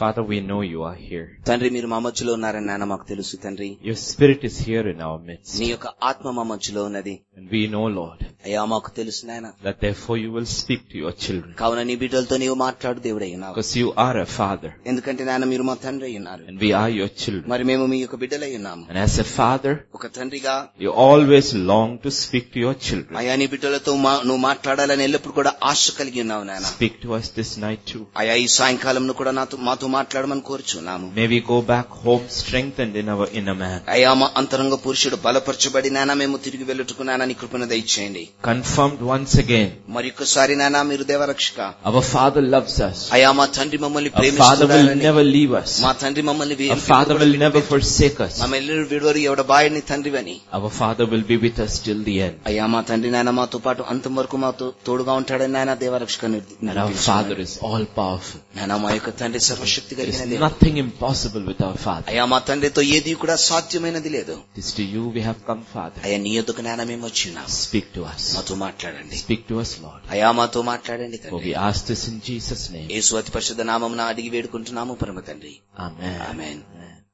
Father, we know you are here. తండ్రి మీరు మా మధ్యలో ఉన్నారని నాన్న మాకు తెలుసు తండ్రి Your spirit is here in our midst. నీ యొక్క ఆత్మ మా మధ్యలో ఉన్నది And we know, Lord, అయ్యా మాకు తెలుసు నాయన that therefore you will speak to your children. కావున నీ బిడ్డలతో నీవు మాట్లాడు దేవుడై ఉన్నావు Because you are a father. ఎందుకంటే నాన్న మీరు మా తండ్రి అయి ఉన్నారు And we are your children. మరి మేము మీ యొక్క బిడ్డలై ఉన్నాము And as a father, ఒక తండ్రిగా you always long to speak to your children. అయా నీ బిడ్డలతో మా నువ్వు మాట్లాడాలని ఎల్లప్పుడు కూడా ఆశ కలిగి ఉన్నావు నాయన Speak to us this night too. అయా ఈ సాయంకాలంలో కూడా నాతో మాతో మాట్లాడమని కోరుచున్నాము May we go back home strengthened in our inner man. అయా మా అంతరంగ పురుషుడు బలపరచబడి నానా మేము తిరిగి వెళ్ళుటకు నానా నీ కృపను దయచేయండి Confirmed once again, మరి ఒక్కసారి నానా మీరు దేవరక్షక our father loves us. అయా మా తండ్రి మమ్మల్ని Our father will ప్రేమిస్తున్నారని never leave us. మా తండ్రి మమ్మల్ని we- Our father will never forsake us. మమ్మల్ని విడవరు ఎవడ బాయని తండ్రివని Our father will be with us till the end. అయ్యా మా తండ్రి నాయన మాతో పాటు అంతం వరకు మాతో తోడుగా ఉంటాడని నాయన దేవరక్షక And our father is all powerful. నాయన మా యొక్క తండ్రి సర్వశక్తి కలిగిన There's దేవుడు. nothing impossible with our father. అయ్యా మా తండ్రితో ఏది కూడా సాధ్యమైనది లేదు It is to you we have come, Father. అయ్యా నీ యొద్దకు నాయన మేము వచ్చినాం Speak to us. మాతో మాట్లాడండి Speak to us, Lord. అయ్యా మాతో మాట్లాడండి For తండ్రి we ask this in Jesus' name. యేసు అతి పరిశుద్ధ నామం అడిగి వేడుకుంటున్నాము పరమ తండ్రి Amen. Amen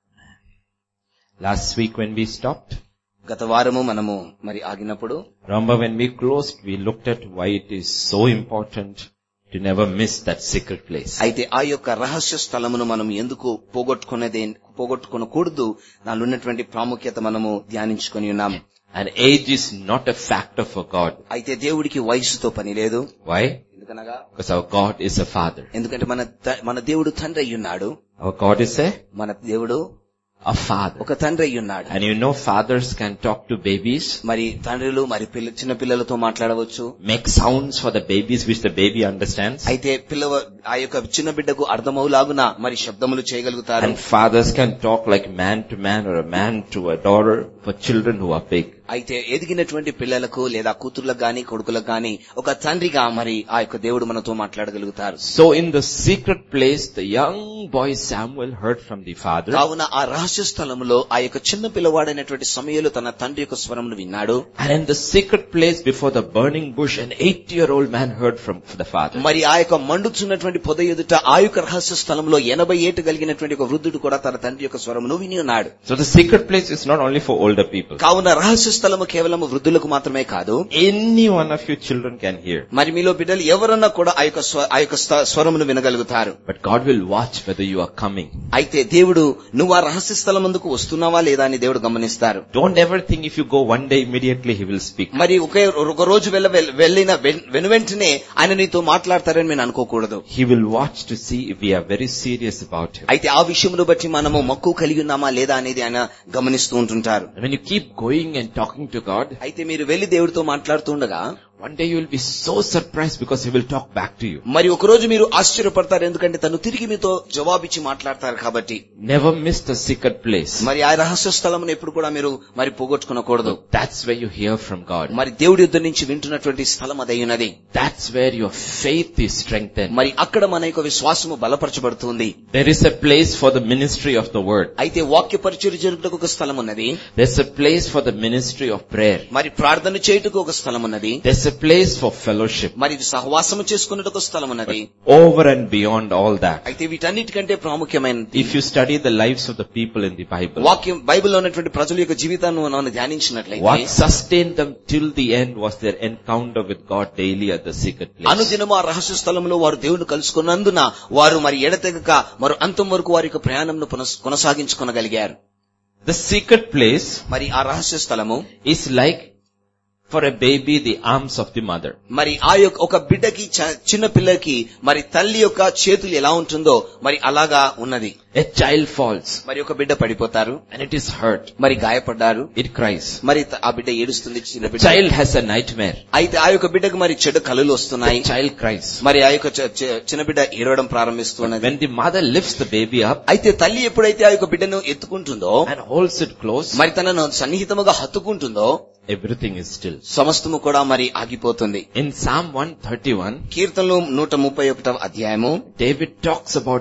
Last week when we stopped, గత వారము మనము మరి ఆగినప్పుడు remember when we closed, we looked at why it is so important to never miss that secret place. అయితే ఆ యొక్క రహస్య స్థలమును మనం ఎందుకు పోగొట్టుకునేది పోగొట్టుకోకూడదు దానిలో ఉన్నటువంటి ప్రాముఖ్యత మనము ధ్యానించుకొని ఉన్నాము And age is not a factor for God. అయితే దేవుడికి వయసుతో పని లేదు Why? ఎందుకనగా Because our God is a father. ఎందుకంటే మన త- మన దేవుడు తండ్రి అయి ఉన్నాడు Our God is a, మన దేవుడు a father. ఒక తండ్రి అయి ఉన్నాడు And you know fathers can talk to babies, మరి తండ్రులు మరి పిల్ల చిన్న పిల్లలతో మాట్లాడవచ్చు make sounds for the babies which the baby understands. అయితే పిల్లవ ఆ యొక్క చిన్న బిడ్డకు అర్థమవులాగున మరి శబ్దములు చేయగలుగుతారు And fathers can talk like man to man or a man to a daughter for children who are big. అయితే ఎదిగినటువంటి పిల్లలకు లేదా కూతుర్లకు గాని కొడుకులకు గాని ఒక తండ్రిగా మరి ఆ యొక్క దేవుడు మనతో మాట్లాడగలుగుతారు So in the secret place, the young boy Samuel heard from the father. కావున ఆ రహస్య స్థలంలో ఆ యొక్క చిన్న పిల్లవాడైనటువంటి సమయంలో తన తండ్రి యొక్క స్వరమును విన్నాడు And in the secret place before the burning bush, an eight-year-old man heard from the father. మరి ఆ యొక్క మండుచున్నటువంటి పొద ఎదుట ఆ యొక్క రహస్య స్థలంలో ఎనభై ఏటు కలిగినటువంటి ఒక వృద్ధుడు కూడా తన తండ్రి యొక్క స్వరమును విని ఉన్నాడు So the secret place is not only for older people. కావున రహస్య స్థలము కేవలం వృద్ధులకు మాత్రమే కాదు Any one of you children can hear. మరి మీలో బిడ్డలు ఎవరన్నా కూడా ఆ యొక్క స్వ- ఆ యొక్క స్వ- స్వరమును వినగలుగుతారు But God will watch whether you are coming. అయితే దేవుడు నువ్వు ఆ రహస్య స్థలం ముందుకు వస్తున్నావా లేదా అని దేవుడు గమనిస్తారు Don't ever think if you go one day immediately He will speak. మరి ఒకే ఒక రోజు వెళ్ళ వెల్- వెళ్ళిన వెన్- వెను వెంటనే ఆయన నీతో మాట్లాడతారని నేను అనుకోకూడదు He will watch to see if we are very serious about Him. అయితే ఆ విషయమును బట్టి మనము మక్కువ కలిగి ఉన్నామా లేదా అనేది ఆయన గమనిస్తూ ఉంటుంటారు And when you keep going and talking to God, అయితే మీరు వెళ్లి దేవుడితో మాట్లాడుతూ ఉండగా one day you will be so surprised because He will talk back to you. మరి ఒక రోజు మీరు ఆశ్చర్యపడతారు ఎందుకంటే తను తిరిగి మీతో జవాబిచ్చి మాట్లాడతారు కాబట్టి Never miss the secret place. మరి ఆ రహస్య స్థలమును ఎప్పుడు కూడా మీరు మరి పోగొట్టుకునకూడదు That's where you hear from God. మరి దేవుడి యుద్ధ నుంచి వింటున్నటువంటి స్థలం అదయ్యున్నది That's where your faith is strengthened. మరి అక్కడ మన యొక్క విశ్వాసము బలపరచబడుతుంది There is a place for the ministry of the word. అయితే వాక్య పరిచయం జరుగుటకు ఒక స్థలం ఉన్నది There's a place for the ministry of prayer. మరి ప్రార్థన చేయుటకు ఒక స్థలం ఉన్నది There's a place for fellowship. మరి సహవాసము చేసుకున్నట్టుకు ఒక స్థలం ఉన్నది Over and beyond all that. అయితే వీటన్నిటికంటే ప్రాముఖ్యమైనది If you study the lives of the people in the Bible, వాక్యం బైబిల్లో ఉన్నటువంటి ప్రజల యొక్క జీవితాన్ని మనం ధ్యానించినట్లయితే what sustained them till the end was their encounter with God daily at the secret place. అనుదినము ఆ రహస్య స్థలంలో వారు దేవుని కలుసుకున్నందున వారు మరి ఎడతెగక మరి అంతం వరకు వారి యొక్క ప్రయాణంను పునస్- కొనసాగించుకోగలిగారు The secret place మరి ఆ రహస్య స్థలము is like for a baby the arms of the mother. మరి ఆ యొక్క ఒక బిడ్డకి చ- చిన్న పిల్లకి మరి తల్లి యొక్క చేతులు ఎలా ఉంటుందో మరి అలాగా ఉన్నది A child falls మరి ఒక బిడ్డ పడిపోతారు and it is hurt. మరి గాయపడ్డారు It cries. మరి త- ఆ బిడ్డ ఏడుస్తుంది చిన్న బిడ్డ Child has a nightmare. అయితే ఆ యొక్క బిడ్డకు మరి చెడు కళలు వస్తున్నాయి Child cries. మరి ఆ యొక్క చ- చ- చిన్న బిడ్డ ఏడవడం ప్రారంభిస్తున్నది When the mother lifts the baby up అయితే తల్లి ఎప్పుడైతే ఆ యొక్క బిడ్డను ఎత్తుకుంటుందో and holds it close, మరి తనను సన్నిహితముగా హత్తుకుంటుందో everything is still. సమస్తము కూడా మరి ఆగిపోతుంది In Psalm 131, కీర్తనలు నూట ముప్పై ఒకటవ అధ్యాయము David talks about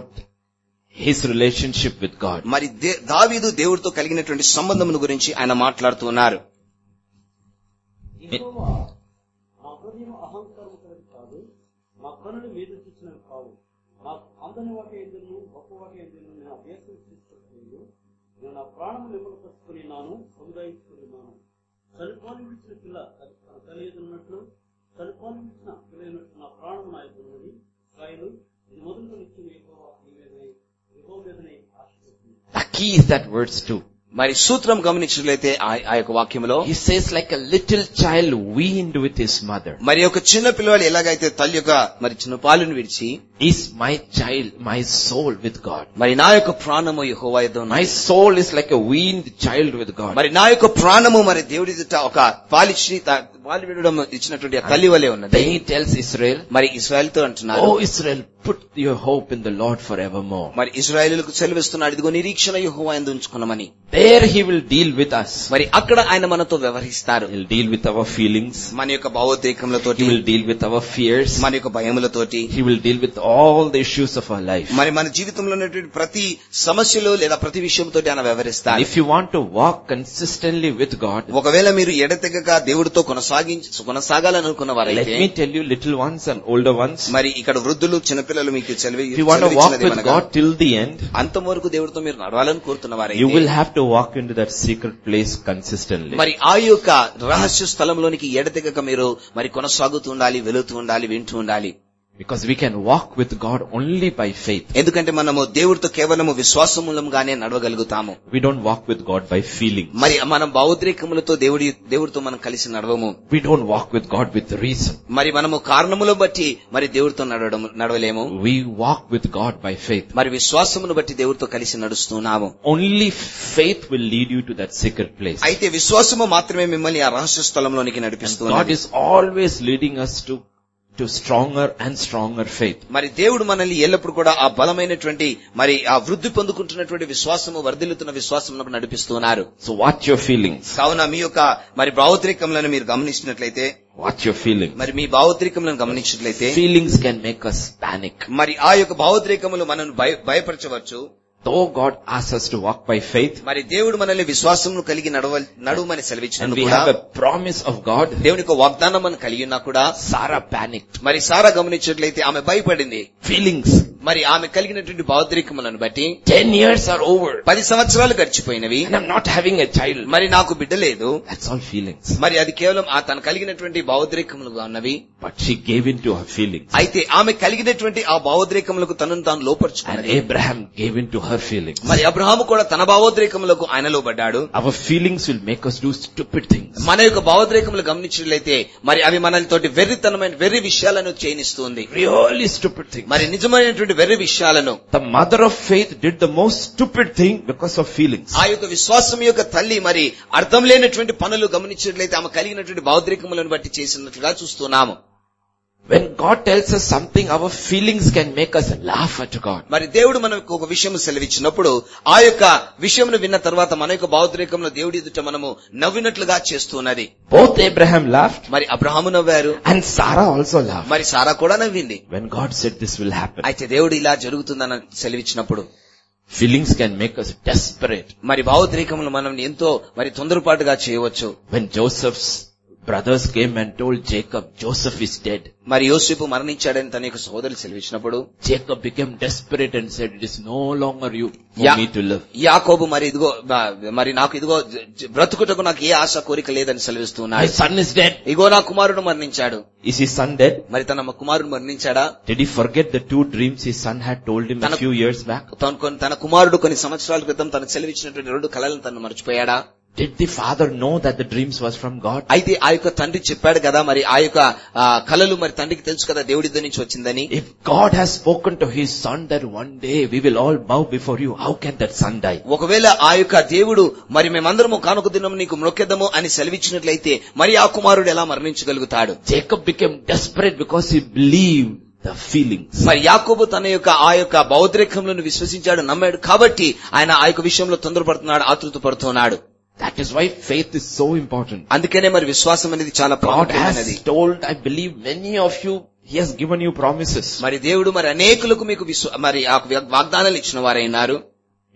his relationship with God. మరి దే- దావీదు దేవుడితో కలిగినటువంటి సంబంధమును గురించి ఆయన మాట్లాడుతూ ఉన్నారు యెహోవా మా హృదయం అహంకారం కలది కాదు మా కనులు మీద చూసినవి కావు మా అందని వాటి ఎదురు గొప్ప ఏర్పాటు అయిన నేను అభ్యాసం తీసుకొస్తున్నాను నేను నా ప్రాణము నిమ్మలపరుచుకుని నాను సముదాయించుకున్నాను చనిపోని విడిచిన పిల్ల తన తల్లి ఎదురున్నట్లు చనిపోని విడిచిన పిల్ల అయినట్లు నా ప్రాణము నా ఎదురున్నది రాయలు ఇది మొదలు ఇచ్చిన ఎక్కువ నీ మీదనే ఎక్కువ మీదనే ఆశిస్తుంది The key is that verse 2. మరి సూత్రం గమనించినట్లయితే ఆ- ఆ యొక్క వాక్యంలో He says like a little child weaned with his mother. మరి ఒక చిన్న పిల్లవాడు ఎలాగైతే తల్లి యొక్క మరి చిన్న పాలును విడిచి Is my child, my soul with God. మరి నా యొక్క ప్రాణము యెహోవా యుద్ధ My soul is like a weaned child with God. మరి నా యొక్క ప్రాణము మరి దేవుడి ఎదుట ఒక పాలిచ్చి త- పాలు విడడం ఇచ్చినటువంటి ఆ తల్లి వలె ఉన్నది Then he tells Israel, మరి ఇస్రాయల్ తో అంటున్నారు Oh Israel, put your hope in the Lord forevermore. మరి ఇజ్రాయేలులకు సెలవిస్తున్నాడు ఇదిగో నిరీక్షణ యెహోవా ఎందు ఉంచుకున్నామని There he will deal with us. మరి అక్కడ ఆయన మనతో వ్యవహరిస్తారు He'll deal with our feelings. మన యొక్క భావోద్రేకములతోటి He will deal with our fears. మన యొక్క భయములతోటి He will deal with all the issues of our life. మరి మన జీవితంలో ఉన్నటువంటి ప్రతి సమస్యలు లేదా ప్రతి విషయంతో ఆయన And వ్యవహరిస్తారు if you want to walk consistently with God, ఒకవేళ మీరు ఎడతెగక దేవుడితో కొనసాగించి కొనసాగాలనుకున్న let వారైతే me tell you little ones and older ones, మరి ఇక్కడ వృద్ధులు చిన్నపిల్లలు మీకు చెలవి if you want to walk with సెలవిచ్చినదేమనగా, God till the end, అంతం వరకు దేవుడితో మీరు నడవాలని కోరుతున్న you వారైతే will have to walk into that secret place consistently. మరి ఆ యొక్క రహస్య స్థలంలోనికి ఎడతెగక మీరు మరి కొనసాగుతూ ఉండాలి వెళుతూ ఉండాలి వింటూ ఉండాలి Because we can walk with God only by faith. ఎందుకంటే మనము దేవుడితో కేవలము విశ్వాసమూలంగానే నడవగలుగుతాము We don't walk with God by feeling. మరి మనం భావోద్రేకములతో దేవుడి దేవుడితో మనం కలిసి నడవము We don't walk with God with reason. మరి మనము కారణములు బట్టి మరి దేవుడితో నడవడం నడవలేము We walk with God by faith. మరి విశ్వాసమును బట్టి దేవుడితో కలిసి నడుస్తున్నాము Only faith will lead you to that secret place. అయితే విశ్వాసము మాత్రమే మిమ్మల్ని ఆ రహస్య స్థలంలోనికి And God నడిపిస్తుంది is always leading us to, to stronger and stronger faith. మరి దేవుడు మనల్ని ఎల్లప్పుడు కూడా ఆ బలమైనటువంటి మరి ఆ వృద్ధి పొందుకుంటున్నటువంటి విశ్వాసము వర్ధిల్లుతున్న విశ్వాసమునకు నడిపిస్తున్నారు So what your feelings? కావున మీ యొక్క మరి భావోద్రేకములను మీరు గమనించినట్లయితే What your feelings? మరి మీ భావోద్రేకములను గమనించినట్లయితే Feelings can make us panic. మరి ఆ యొక్క భావోద్రేకములు మనను భయ- భయపరచవచ్చు Though God asks us to walk by faith, మరి దేవుడు మనల్ని విశ్వాసమును కలిగి నడవ నడుమని and సెలవిచ్చినందుకు we కూడా have a promise of God, దేవుని యొక్క వాగ్దానం మనం కలిగి ఉన్నా కూడా Sarah panicked. మరి సారా గమనించినట్లయితే ఆమె భయపడింది Feelings. మరి ఆమె కలిగినటువంటి భావోద్రేకములను బట్టి Ten years are over. పది సంవత్సరాలు గడిచిపోయినవి And I'm not having a child. మరి నాకు బిడ్డ లేదు That's all feelings. మరి అది కేవలం ఆ తను కలిగినటువంటి భావోద్రేకములుగా ఉన్నవి But she gave in to her feelings. అయితే ఆమె కలిగినటువంటి ఆ భావోద్రేకములకు తనను తాను And లోపరుచుకున్నది Abraham gave in to her feelings. మరి అబ్రహాము కూడా తన భావోద్రేకములకు ఆయనలో పడ్డాడు Our feelings will make us do stupid things. మన యొక్క భావోద్రేకములు గమనించినట్లయితే మరి అవి మనతోటి వెర్రితనమైన వెర్రి విషయాలను చేయనిస్తుంది Really stupid things. మరి నిజమైనటువంటి వెర్రి విషయాలను The mother of faith did the most stupid thing because of feelings. ఆ యొక్క విశ్వాసం యొక్క తల్లి మరి అర్థం లేనటువంటి పనులు గమనించినట్లయితే ఆమె కలిగినటువంటి భావోద్రేకములను బట్టి చేసినట్లుగా చూస్తున్నాము When God tells us something, our feelings can make us laugh at God. మరి దేవుడు మనకు ఒక విషయం సెలవిచ్చినప్పుడు ఆ యొక్క విషయంను విన్న తర్వాత మన యొక్క భావోద్రేకంలో దేవుడి ఎదుట మనము నవ్వినట్లుగా చేస్తున్నది Both Abraham laughed మరి అబ్రహాము నవ్వారు and Sarah also laughed. మరి సారా కూడా నవ్వింది When God said this will happen, అయితే దేవుడు ఇలా జరుగుతుందని సెలవిచ్చినప్పుడు feelings can make us desperate. మరి భావోద్రేకములు మనం ఎంతో మరి తొందరపాటుగా చేయవచ్చు When Joseph's brothers came and told Jacob, Joseph is dead. మరి యోసేపు మరణించాడని తన యొక్క సోదరులు సెలవిచ్చినప్పుడు Jacob became desperate and said, it is no longer you for Yeah. me to live. యాకోబు మరి ఇదిగో బ- మరి నాకు ఇదిగో జ- జ- బ్రతుకుటకు నాకు ఏ ఆశ కోరిక లేదని My సెలవిస్తున్నాడు son is dead. ఇగో నా కుమారుడు మరణించాడు Is his son dead? మరి తన కుమారుడు మరణించాడా Did he forget the two dreams his son had told him a Tana- few years back? తను కొన్ని- తన కుమారుడు కొన్ని సంవత్సరాల క్రితం తనకు సెలవిచ్చినటువంటి రెండు కళలను తను మర్చిపోయాడా Did the father know that the dreams was from God? అయితే ఆ యొక్క తండ్రి చెప్పాడు కదా మరి ఆ యొక్క ఆ, కళలు మరి తండ్రికి తెలుసు కదా దేవుడి దగ్గర నుంచి వచ్చిందని If God has spoken to his son that one day we will all bow before you, how can that son die? ఒకవేళ ఆ యొక్క దేవుడు మరి మేమందరము కానుక దినం నీకు మొక్కెదము అని సెలవిచ్చినట్లయితే మరి ఆ కుమారుడు ఎలా మరణించగలుగుతాడు Jacob became desperate because he believed the feelings. మరి యాకోబు తన యొక్క ఆ యొక్క బౌద్రేకంలో విశ్వసించాడు నమ్మాడు కాబట్టి ఆయన ఆ యొక్క విషయంలో తొందరపడుతున్నాడు ఆతృత పడుతున్నాడు That is why faith is so important. అందుకనే మరి విశ్వాసం అనేది చాలా God ప్రాముఖ్యమైనది has told, I believe many of you, He has given you promises. మరి దేవుడు మరి అనేకులకు మీకు విశ్వ మరి ఆ వాగ్దానాలు ఇచ్చిన వారైనారు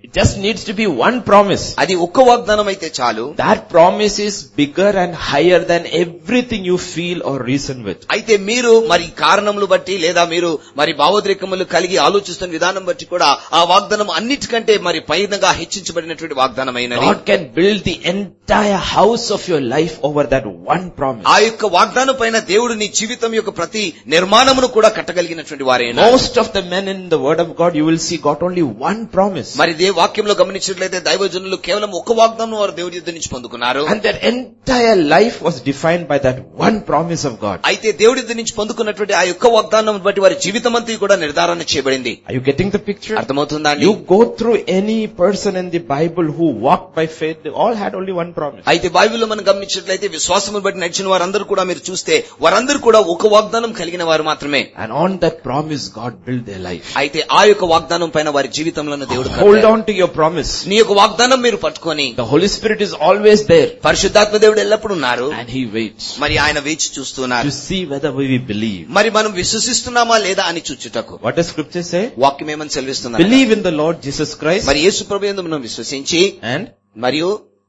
It just needs to be one promise. అది ఒక్క వాగ్దానం అయితే చాలు That promise is bigger and higher than everything you feel or reason with. అయితే మీరు మరి కారణములు బట్టి లేదా మీరు మరి భావోద్రేకములు కలిగి ఆలోచిస్తున్న విధానం బట్టి కూడా ఆ వాగ్దానం అన్నిటికంటే మరి పైనగా హెచ్చించబడినటువంటి వాగ్దానమైనది God can build the entire house of your life over that one promise. ఆ యొక్క వాగ్దానం పైన దేవుడు నీ జీవితం యొక్క ప్రతి నిర్మాణమును కూడా కట్టగలిగినటువంటి వారైనా Most of the men in the word of God you will see got only one promise. మరి దే వాక్యంలో గమనించినట్లయితే దైవజనులు కేవలం ఒక వాగ్దానం వారు దేవుడి యుద్ధ నుంచి పొందుకున్నారు And their entire life was defined by that one promise of God. అయితే దేవుడి యుద్ధ నుంచి పొందుకున్నటువంటి ఆ యొక్క వాగ్దానం బట్టి వారి జీవితం అంతా కూడా నిర్ధారణ చేయబడింది Are you getting the picture? అర్థమవుతుందా అండి You go through any person in the Bible who walked by faith, they all had only one promise. అయితే బైబిల్లో మనం గమనించినట్లయితే విశ్వాసము బట్టి నడిచిన వారందరూ కూడా మీరు చూస్తే వారందరూ కూడా ఒక వాగ్దానం కలిగిన వారు మాత్రమే And on that promise God built their life. అయితే ఆ యొక్క వాగ్దానం పైన వారి జీవితంలో దేవుడు Hold కట్టాడు. on to your promise. నీ యొక్క వాగ్దానం మీరు పట్టుకొని The Holy Spirit is always there పరిశుద్ధాత్మ దేవుడు ఎల్లప్పుడు ఉన్నారు and He waits మరి ఆయన వేచి చూస్తున్నారు to see whether we believe. మరి మనం విశ్వసిస్తున్నామా లేదా అని చూచుటకు What does scripture say? వాక్యం ఏమని సెలవిస్తున్నారు Believe in the Lord Jesus Christ మరి యేసు ప్రభు యందు మనం విశ్వసించి and మరియు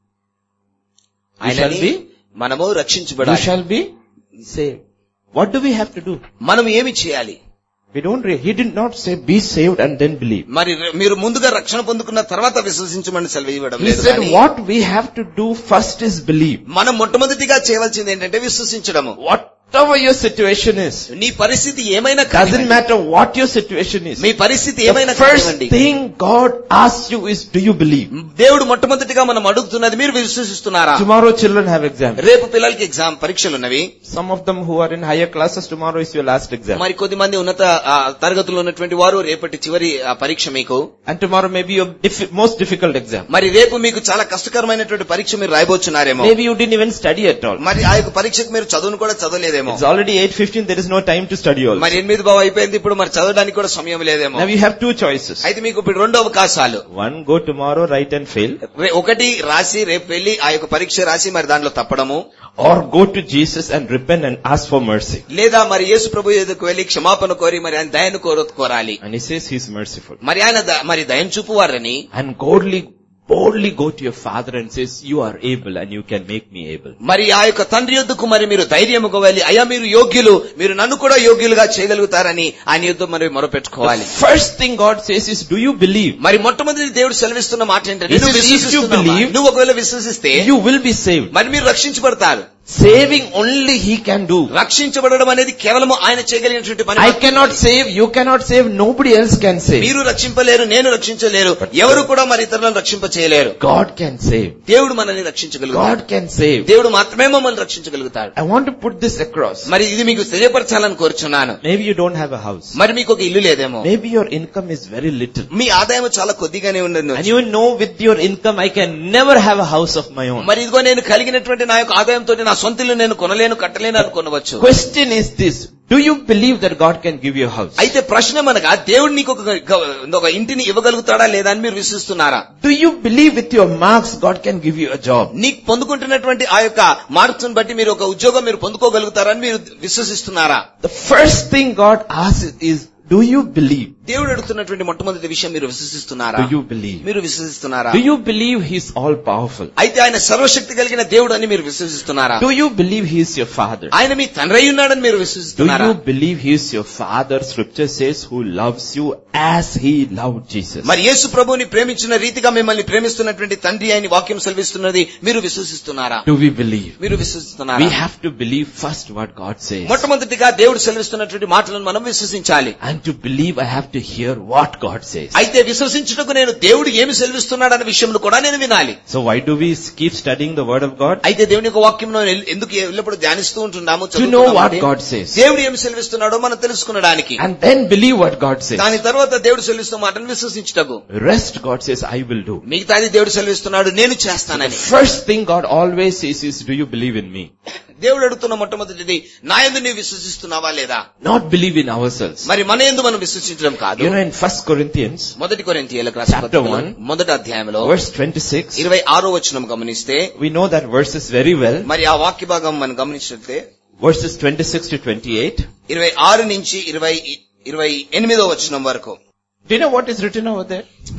You shall ఆయనని be? మనము you రక్షించబడాలి shall be saved. What do we have to do? మనం ఏమి చేయాలి We don't re- He did not say be saved and then believe. మరి రె- మీరు ముందుగా రక్షణ పొందుకున్న తర్వాత విశ్వసించమని సెలవు ఇవ్వడం He లేదు said కానీ what we have to do first is believe. మనం మొట్టమొదటిగా చేయవలసింది ఏంటంటే విశ్వసించడము Whatever your situation is, నీ పరిస్థితి ఏమైనా doesn't కానివ్వండి. matter what your situation is. మీ పరిస్థితి ఏమైనా The first కానివ్వండి thing God asks you is do you believe? దేవుడు మొట్టమొదటిగా మనం అడుగుతున్నది మీరు విశ్వసిస్తున్నారా Tomorrow children have exam. రేపు పిల్లలకి ఎగ్జామ్ పరీక్షలు ఉన్నవి Some of them who are in higher classes, tomorrow is your last exam. మరి కొద్ది మంది ఉన్నత ఆ, తరగతుల్లో ఉన్నటువంటి వారు రేపటి చివరి ఆ, పరీక్ష మీకు And tomorrow may be your diffi- most difficult exam. మరి రేపు మీకు చాలా కష్టకరమైనటువంటి పరీక్ష మీరు రాయబోచున్నారేమో Maybe you didn't even study at all. మరి ఆ యొక్క పరీక్షకు మీరు చదువును కూడా చదవలేదేమో It's already 8.15, there is no time to study also. మరి ఎనిమిది బావ అయిపోయింది ఇప్పుడు మరి చదవడానికి కూడా సమయం లేదేమో Now you have two choices. అయితే మీకు ఇప్పుడు రెండు అవకాశాలు One, go tomorrow, write and fail. రే- ఒకటి రాసి రేపు వెళ్లి ఆ యొక్క పరీక్ష రాసి మరి దాంట్లో తప్పడము Or go to Jesus and repent and ask for mercy. లేదా మరి యేసు ప్రభు ఎదుకు వెళ్లి క్షమాపణ కోరి మరి ఆయన దయను కోర కోరాలి And he says he's merciful. మరి ఆయన ద- మరి దయం చూపువారని And godly, boldly go to your father and says, you are able and you can make me able. మరి ఆ యొక్క తండ్రి యొద్దకు మరి మీరు ధైర్యముగా వెళ్ళి అయ్యా మీరు యోగ్యులు మీరు నన్ను కూడా యోగ్యులుగా చేయగలుగుతారని ఆయన యుద్ధం మరి మొరపెట్టుకోవాలి First thing God says is, do you believe? మరి మొట్టమొదటి దేవుడు సెలవిస్తున్న మాట ఏంటంటే He నువ్వు says, if you విశ్వసిస్తున్నావా? believe, నువ్వు ఒకవేళ విశ్వసిస్తే You will be saved. మరి మీరు రక్షించబడతారు Saving only He can do. రక్షించబడడం అనేది కేవలం ఆయన చేయగలిగినటువంటి పని I మాత్రమే. cannot save, you cannot save, nobody else can save. మీరు రక్షింపలేరు నేను రక్షించలేరు ఎవరు కూడా మరి ఇతరులను రక్షింప చేయలేరు God can save. దేవుడు మనల్ని రక్షించగలుగుతాడు God can save. దేవుడు మాత్రమే మమ్మల్ని రక్షించగలుగుతాడు I want to put this across. మరి ఇది మీకు తెలియపరచాలని కోరుచున్నాను Maybe you don't have a house. మరి మీకు ఒక ఇల్లు లేదేమో Maybe your income is very little. మీ ఆదాయం చాలా కొద్దిగానే ఉండదు And you know with your income I can never have a house of my own. మరి ఇదిగో నేను కలిగినటువంటి నా యొక్క ఆదాయంతో నా సొంత ఇల్లు నేను కొనలేను కట్టలేను అనుకోనవచ్చు Question is this. Do you believe that God can give you a house? అయితే ప్రశ్న మనగా దేవుడు నీకు ఒక గ- ఒక ఇంటిని ఇవ్వగలుగుతాడా లేదా అని మీరు విశ్వసిస్తున్నారా Do you believe with your marks God can give you a job? నీకు పొందుకుంటున్నటువంటి ఆ యొక్క మార్క్స్ బట్టి మీరు ఒక ఉద్యోగం మీరు పొందుకోగలుగుతారని మీరు విశ్వసిస్తున్నారా The first thing God asks is, do you believe? దేవుడు అడుగుతున్నటువంటి మొట్టమొదటి విషయం మీరు విశ్వసిస్తున్నారా Do you believe? మీరు విశ్వసిస్తున్నారా Do you believe He's all powerful? అయితే ఆయన సర్వశక్తి కలిగిన దేవుడు అని మీరు విశ్వసిస్తున్నారా Do you believe He is your father? ఆయన మీ తండ్రి అయి ఉన్నాడని మీరు Do విశ్వసిస్తున్నారా you believe He is your father? Scripture says who loves you as He loved Jesus. మరి యేసు ప్రభువుని ప్రేమించిన రీతిగా మిమ్మల్ని ప్రేమిస్తున్నటువంటి తండ్రి అని వాక్యం సెలవిస్తున్నది మీరు విశ్వసిస్తున్నారా Do we believe? మీరు We విశ్వసిస్తున్నారా have to believe first what God says. మొట్టమొదటిగా దేవుడు సెలవిస్తున్నటువంటి మాటలను మనం విశ్వసించాలి And to believe I have to hear what God says. అయితే విశ్వసించుటకు నేను దేవుడు ఏమి సెలవిస్తున్నాడన్న విషయంలో కూడా నేను వినాలి So why do we keep studying the word of God? అయితే దేవుని యొక్క వాక్యం ఎందుకు ఎల్లప్పుడు ధ్యానిస్తూ ఉంటున్నాము To know చదువుతున్నాము what అంటే God says. దేవుడు ఏమి సెలవిస్తున్నాడో మనం తెలుసుకునడానికి And then believe what God says. దాని తర్వాత దేవుడు సెలవిస్తున్న మాటను విశ్వసించుటకు Rest God says I will do. మిగతాది దేవుడు సెలవిస్తున్నాడు నేను చేస్తానని First thing God always says is do you believe in me? దేవుడు అడుగుతున్న మొట్టమొదటిది నా యందు నీవు విశ్వసిస్తున్నావా లేదా Not believe in ourselves. మరి మన యందు మనం విశ్వసించడం కాదు You know in First Corinthians మొదటి కొరింథీయులకు రాసిన Chapter పత్రికలో one. మొదటి అధ్యాయంలో verse 26 ఇరవై ఆరో వచనం గమనిస్తే we know that verses very well. మరి ఆ వాక్య భాగం మనం గమనించినట్లయితే Verses 26 to 28. ఇరవై ఆరు నుంచి ఇరవై ఇరవై ఎనిమిదో వచనం వరకు Do you know what is written over there?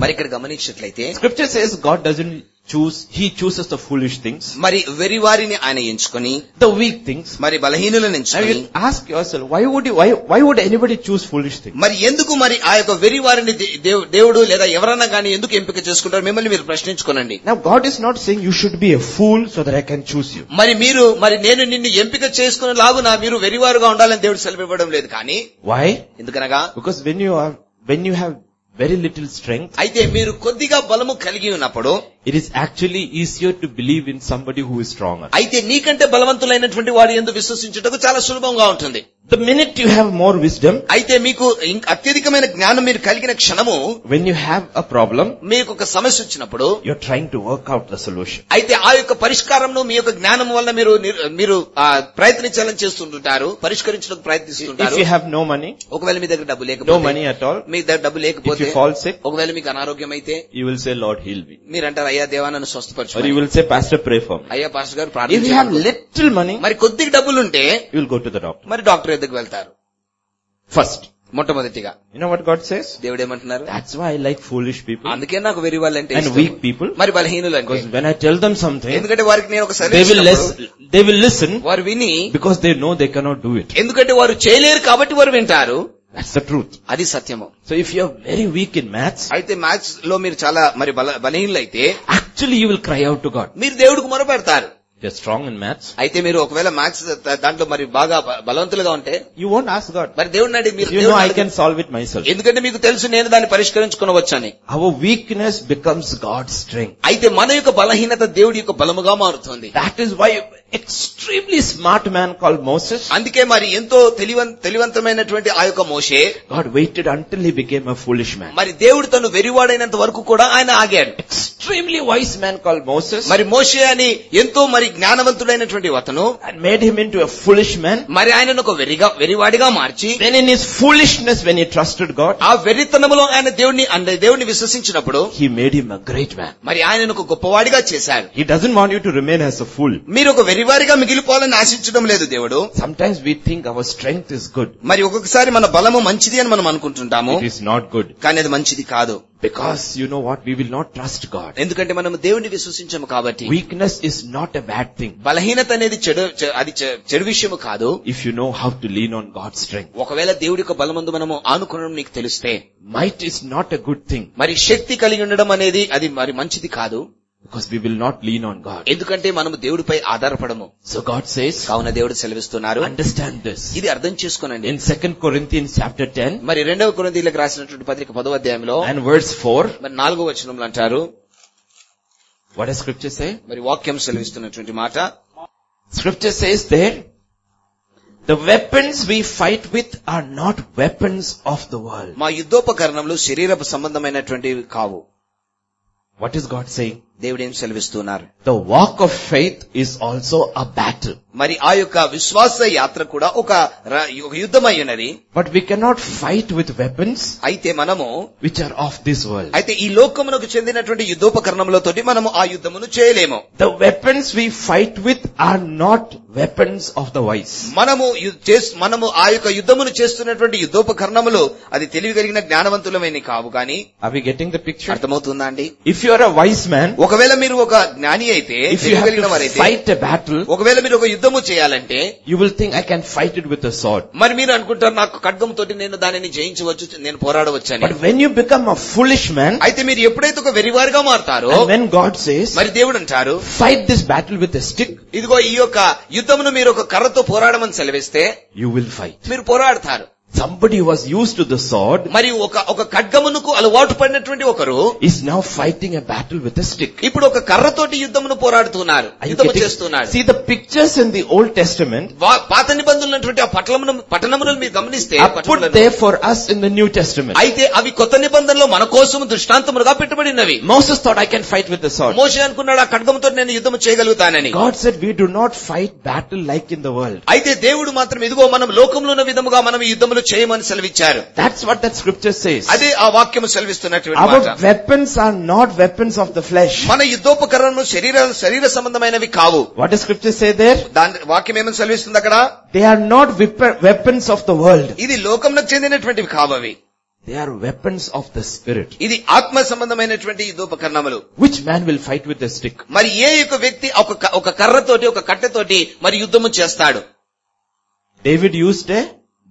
మరి ఇక్కడ గమనించినట్లయితే Scripture says God doesn't choose, He chooses the foolish things, మరి వెరివారిని ఆయన ఎంచుకొని the weak things. మరి బలహీనులను Now ఎంచుకొని you ask yourself, why would you, why, why would anybody choose foolish things? మరి ఎందుకు మరి ఆ యొక్క వెరివారిని దే- దేవు- దేవుడు లేదా ఎవరన్నా కానీ ఎందుకు ఎంపిక చేసుకుంటారు మిమ్మల్ని మీరు ప్రశ్నించుకోనండి Now God is not saying you should be a fool so that I can choose you. మరి మీరు మరి నేను నిన్ను ఎంపిక చేసుకునే లాగున మీరు వెరివారుగా ఉండాలని దేవుడు సెలవు ఇవ్వడం లేదు కానీ Why? ఎందుకనగా Because when you are, when you have very little strength, అయితే మీరు కొద్దిగా బలము కలిగి ఉన్నప్పుడు it is actually easier to believe in somebody who is stronger. అయితే నీకంటే బలవంతులైనటువంటి వాడు ఎందుకు విశ్వసించుటకు చాలా సులభంగా ఉంటుంది The minute you have more wisdom, అయితే మీకు ఇంక అత్యధికమైన జ్ఞానం మీరు కలిగిన క్షణము when you have a problem, మీకు ఒక సమస్య వచ్చినప్పుడు you're trying to work out the solution. అయితే ఆ యొక్క పరిష్కారంను మీ యొక్క జ్ఞానం వల్ల మీరు నిర్- మీరు ఆ, ప్రయత్నించాలని చేస్తుంటారు పరిష్కరించడానికి If ప్రయత్నిస్తుంటారు you have no money, ఒకవేళ మీ దగ్గర డబ్బు no లేకపోతే money at all, మీ దగ్గర డబ్బు if లేకపోతే you fall sick, ఒకవేళ మీకు అనారోగ్యం అయితే you will say, Lord, heal me. మీరంటారు అయ్యా దేవా నన్ను Or you స్వస్థపరచు will say, Pastor, pray for me. అయ్యా పాస్టర్ గారు If you have ప్రార్థన little money, మరి కొద్దిగా డబ్బులుంటే you will go to the doctor. మరి డాక్టర్ ఎద్దకు వెళ్తారు First. మొట్టమొదటిగా You know what God says? దేవుడు ఏమంటున్నారు That's why I like foolish people అందుకే నాకు వెరి వాళ్ళంటే and ఇష్టము. weak people. మరి బలహీనులు అంటే Because when I tell them something, ఎందుకంటే వారికి నేను ఒక they will, less, suggestion they will listen వారు విని because they know they cannot do it. ఎందుకంటే వారు చేయలేరు కాబట్టి వారు వింటారు That's the truth. అది సత్యము So if you're very weak in maths, అయితే మ్యాథ్స్ లో మీరు చాలా మరి బల బలహీనులు అయితే actually you will cry out to God. మీరు దేవుడికి మొరపెడతారు If you're strong in maths, అయితే మీరు ఒకవేళ మ్యాథ్స్ దాంట్లో మరి బాగా బ- బలవంతులుగా ఉంటే you won't ask God. మరి దేవుడిని అడిగి మీరు You know దేవుడిని I అడగండి. can solve it myself. ఎందుకంటే మీకు తెలుసు నేను దాన్ని పరిష్కరించుకునవచ్చని Our weakness becomes God's strength. అయితే మన యొక్క బలహీనత దేవుడి యొక్క బలముగా మారుతుంది That is why extremely smart man called Moses, అందుకే మరి ఎంతో తెలివన్ తెలివంతమైనటువంటి ఆ యొక్క మోషే God waited until he became a foolish man. మరి దేవుడు తను వెరివాడైనంత వరకు కూడా ఆయన ఆగాడు Extremely wise man called Moses మరి మోషే అని ఎంతో మరి జ్ఞానవంతుడైనటువంటి అతను and made him into a foolish man. మరి ఆయనను ఒక వెరిగా వెరివాడిగా మార్చి Then in his foolishness when he trusted God, ఆ వెర్రితనములో ఆయన దేవుడిని అంటే దేవుడిని విశ్వసించినప్పుడు he made him a great man. మరి ఆయనను ఒక గొప్పవాడిగా చేశారు He doesn't want you to remain as a fool. మీరు ఒక వెరివారిగా మిగిలిపోవాలని ఆశించడం లేదు దేవుడు Sometimes we think our strength is good. మరి ఒక్కొక్కసారి మన బలము మంచిది అని మనం అనుకుంటుంటాము It is not good. కానీ అది మంచిది కాదు Because you know what? We will not trust God. ఎందుకంటే మనం దేవుడిని విశ్వసించము కాబట్టి Weakness is not a bad thing. బలహీనత అనేది చెడు చె- అది చె- చెడు విషయము కాదు If you know how to lean on God's strength. ఒకవేళ దేవుడి యొక్క బలమందు మనము ఆనుకోవడం నీకు తెలిస్తే Might is not a good thing. మరి శక్తి కలిగి ఉండడం అనేది అది మరి మంచిది కాదు Because we will not lean on God. ఎందుకంటే మనము దేవుడిపై ఆధారపడము So God says, కావున దేవుడు సెలవిస్తున్నారు understand this. ఇది అర్థం చేసుకోనండి In 2 Corinthians chapter 10 మరి రెండవ కొరింథీయులకు రాసినటువంటి పత్రిక పదవ అధ్యాయంలో and verse 4, మరి నాలుగో వచనంలో అంటారు what does scripture say? మరి వాక్యం సెలవిస్తున్నటువంటి మాట Scripture says there, the weapons we fight with are not weapons of the world. మా యుద్ధోపకరణములు శరీరపు సంబంధమైనటువంటివి కావు What is God saying? దేవుడు ఏం సెలవిస్తున్నారు The walk of faith is also a battle. మరి ఆ యొక్క విశ్వాస యాత్ర కూడా ఒక ర- ఒక యుద్ధం అయి ఉన్నది But we cannot fight with weapons అయితే మనము which are of this world. అయితే ఈ లోకమునకు చెందినటువంటి యుద్ధోపకరణములతోటి మనము ఆ యుద్ధమును చేయలేము The weapons we fight with are not weapons of the wise. మనము యు- చేస్- మనము ఆ యొక్క యుద్ధమును చేస్తున్నటువంటి యుద్ధోపకరణములు అది తెలివి కలిగిన జ్ఞానవంతులమైన కావు కానీ Are we getting the picture? అర్థమవుతుందా అండి If you are a wise man, ఒకవేళ మీరు ఒక జ్ఞాని అయితే if you తెలివి have కలిగిన to వారైతే fight a battle, ఒకవేళ మీరు ఒక యుద్ధము చేయాలంటే you will think I can fight it with a sword. మరి మీరు అనుకుంటారు నాకు ఖడ్గం తోటి నేను దానిని జయించవచ్చు నేను పోరాడవచ్చు అని But when you become a foolish man, అయితే మీరు ఎప్పుడైతే ఒక వెరివారుగా మారుతారో and when God says, మరి దేవుడు అంటారు fight this battle with a stick, ఇదిగో ఈ యొక్క యుద్ధమును మీరు ఒక కర్రతో పోరాడమని సెలవిస్తే you will fight. మీరు పోరాడతారు Somebody who was used to the sword మరి ఒక ఒక ఖడ్గమునకు అలవాటు పడినటువంటి ఒకరు is now fighting a battle with a stick. ఇప్పుడు ఒక కర్రతోటి యుద్ధమును పోరాడుతున్నారు Are you యుద్ధము getting- చేస్తున్నాడు See the pictures in the Old Testament వా- పాత నిబంధనటువంటి ఆ పట్టణమును పట్టణములను మీరు గమనిస్తే are put పట్టణములను, there for us in the New Testament. అయితే అవి కొత్త నిబంధనలో మన కోసం దృష్టాంతములుగా పెట్టబడినవి Moses thought I can fight with the sword. మోషే అనుకున్నాడు ఆ ఖడ్గముతో నేను యుద్ధము చేయగలుగుతానని God said we do not fight battle like in the world. అయితే దేవుడు మాత్రం ఇదిగో మనం లోకంలో ఉన్న విధముగా మనం ఈ యుద్ధములు చేయమని సెలవిచ్చారు That's what that scripture says. అదే ఆ వాక్యము సెలవిస్తున్నటువంటి మాట Our weapons are not weapons of the flesh. మన యుద్ధోపకరణము శరీర శరీర సంబంధమైనవి కావు What does scripture say there? దాని వాక్యం ఏమని సెలవిస్తుంది అక్కడ They are not weap- weapons of the world. ఇది లోకంలో చెందినటువంటివి కావు అవి They are weapons of the spirit. ఇది ఆత్మ సంబంధమైనటువంటి యుద్ధోపకరణములు Which man will fight with a stick? మరి ఏ యొక్క వ్యక్తి ఒక క- ఒక కర్రతోటి ఒక కట్టెతోటి మరి యుద్ధము చేస్తాడు David used a,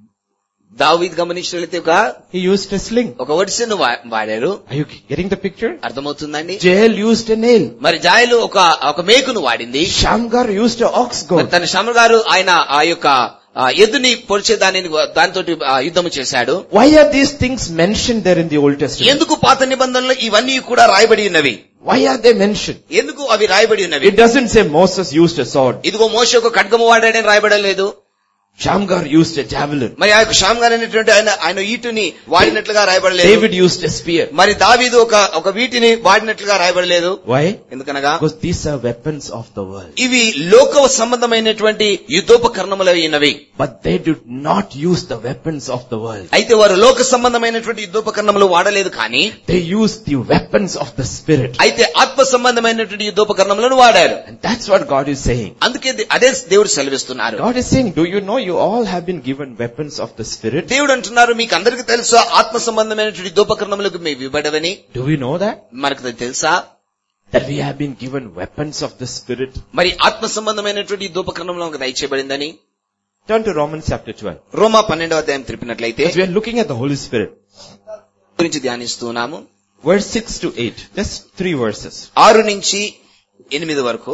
దావీద్ గమనించినట్లయితే ఒక he used a sling. ఒక ఒడిసెను వా- వాడారు Are you getting the picture? అర్థమవుతుందండి Jael used a nail. మరి జాయలు ఒక ఒక మేకును వాడింది Shamgar used a ox మరి goad. తన శ్రమ గారు ఆయన ఆ యొక్క ఆ ఎద్దుని పొడిచే దానిని దానితో యుద్ధము చేశాడు Why are these things mentioned there in the Old Testament? ఎందుకు పాత నిబంధనలు ఇవన్నీ కూడా రాయబడి ఉన్నవి Why are they mentioned? ఎందుకు అవి రాయబడి ఉన్నవి It doesn't say Moses used a sword. ఇదిగో మోస ఒక ఖడ్గము వాడాడని రాయబడలేదు Shamgar used a javelin. మరి ఆ యొక్క శ్యామ్ గారు అనేటువంటి ఆయన ఆయన ఈటుని వాడినట్లుగా రాయబడలేదు David used a spear. మరి దావీదు ఒక ఒక వీటిని వాడినట్లుగా రాయబడలేదు Why? ఎందుకనగా Because these are weapons of the world. ఇవి లోక సంబంధమైనటువంటి యుద్ధోపకరణములు ఉన్నవి But they did not use the weapons of the world. అయితే వారు లోక సంబంధమైనటువంటి యుద్ధోపకరణములు వాడలేదు కానీ They used the weapons of the spirit. అయితే ఆత్మ సంబంధమైనటువంటి యుద్ధోపకరణములను వాడారు And that's what God is saying. అందుకే ది- అదే దేవుడు సెలవిస్తున్నారు God is saying, do you know you all have been given weapons of the spirit? దేవుడు అంటున్నారు మీకు అందరికీ తెలుసా ఆత్మ సంబంధమైనటువంటి యుద్ధోపకరణములకు మీ ఇవ్వడమని Do we know that? మనకు అది తెలుసా That we have been given weapons of the spirit? మరి ఆత్మ సంబంధమైనటువంటి యుద్ధోపకరణంలో మనకు దయచేయబడిందని Turn to Romans chapter 12. రోమా పన్నెండవ అధ్యాయం తిరిపినట్లయితే As we are looking at the Holy Spirit. గురించి ధ్యానిస్తున్నాము Verse 6 to 8. Just three verses. ఆరు నుంచి ఎనిమిది వరకు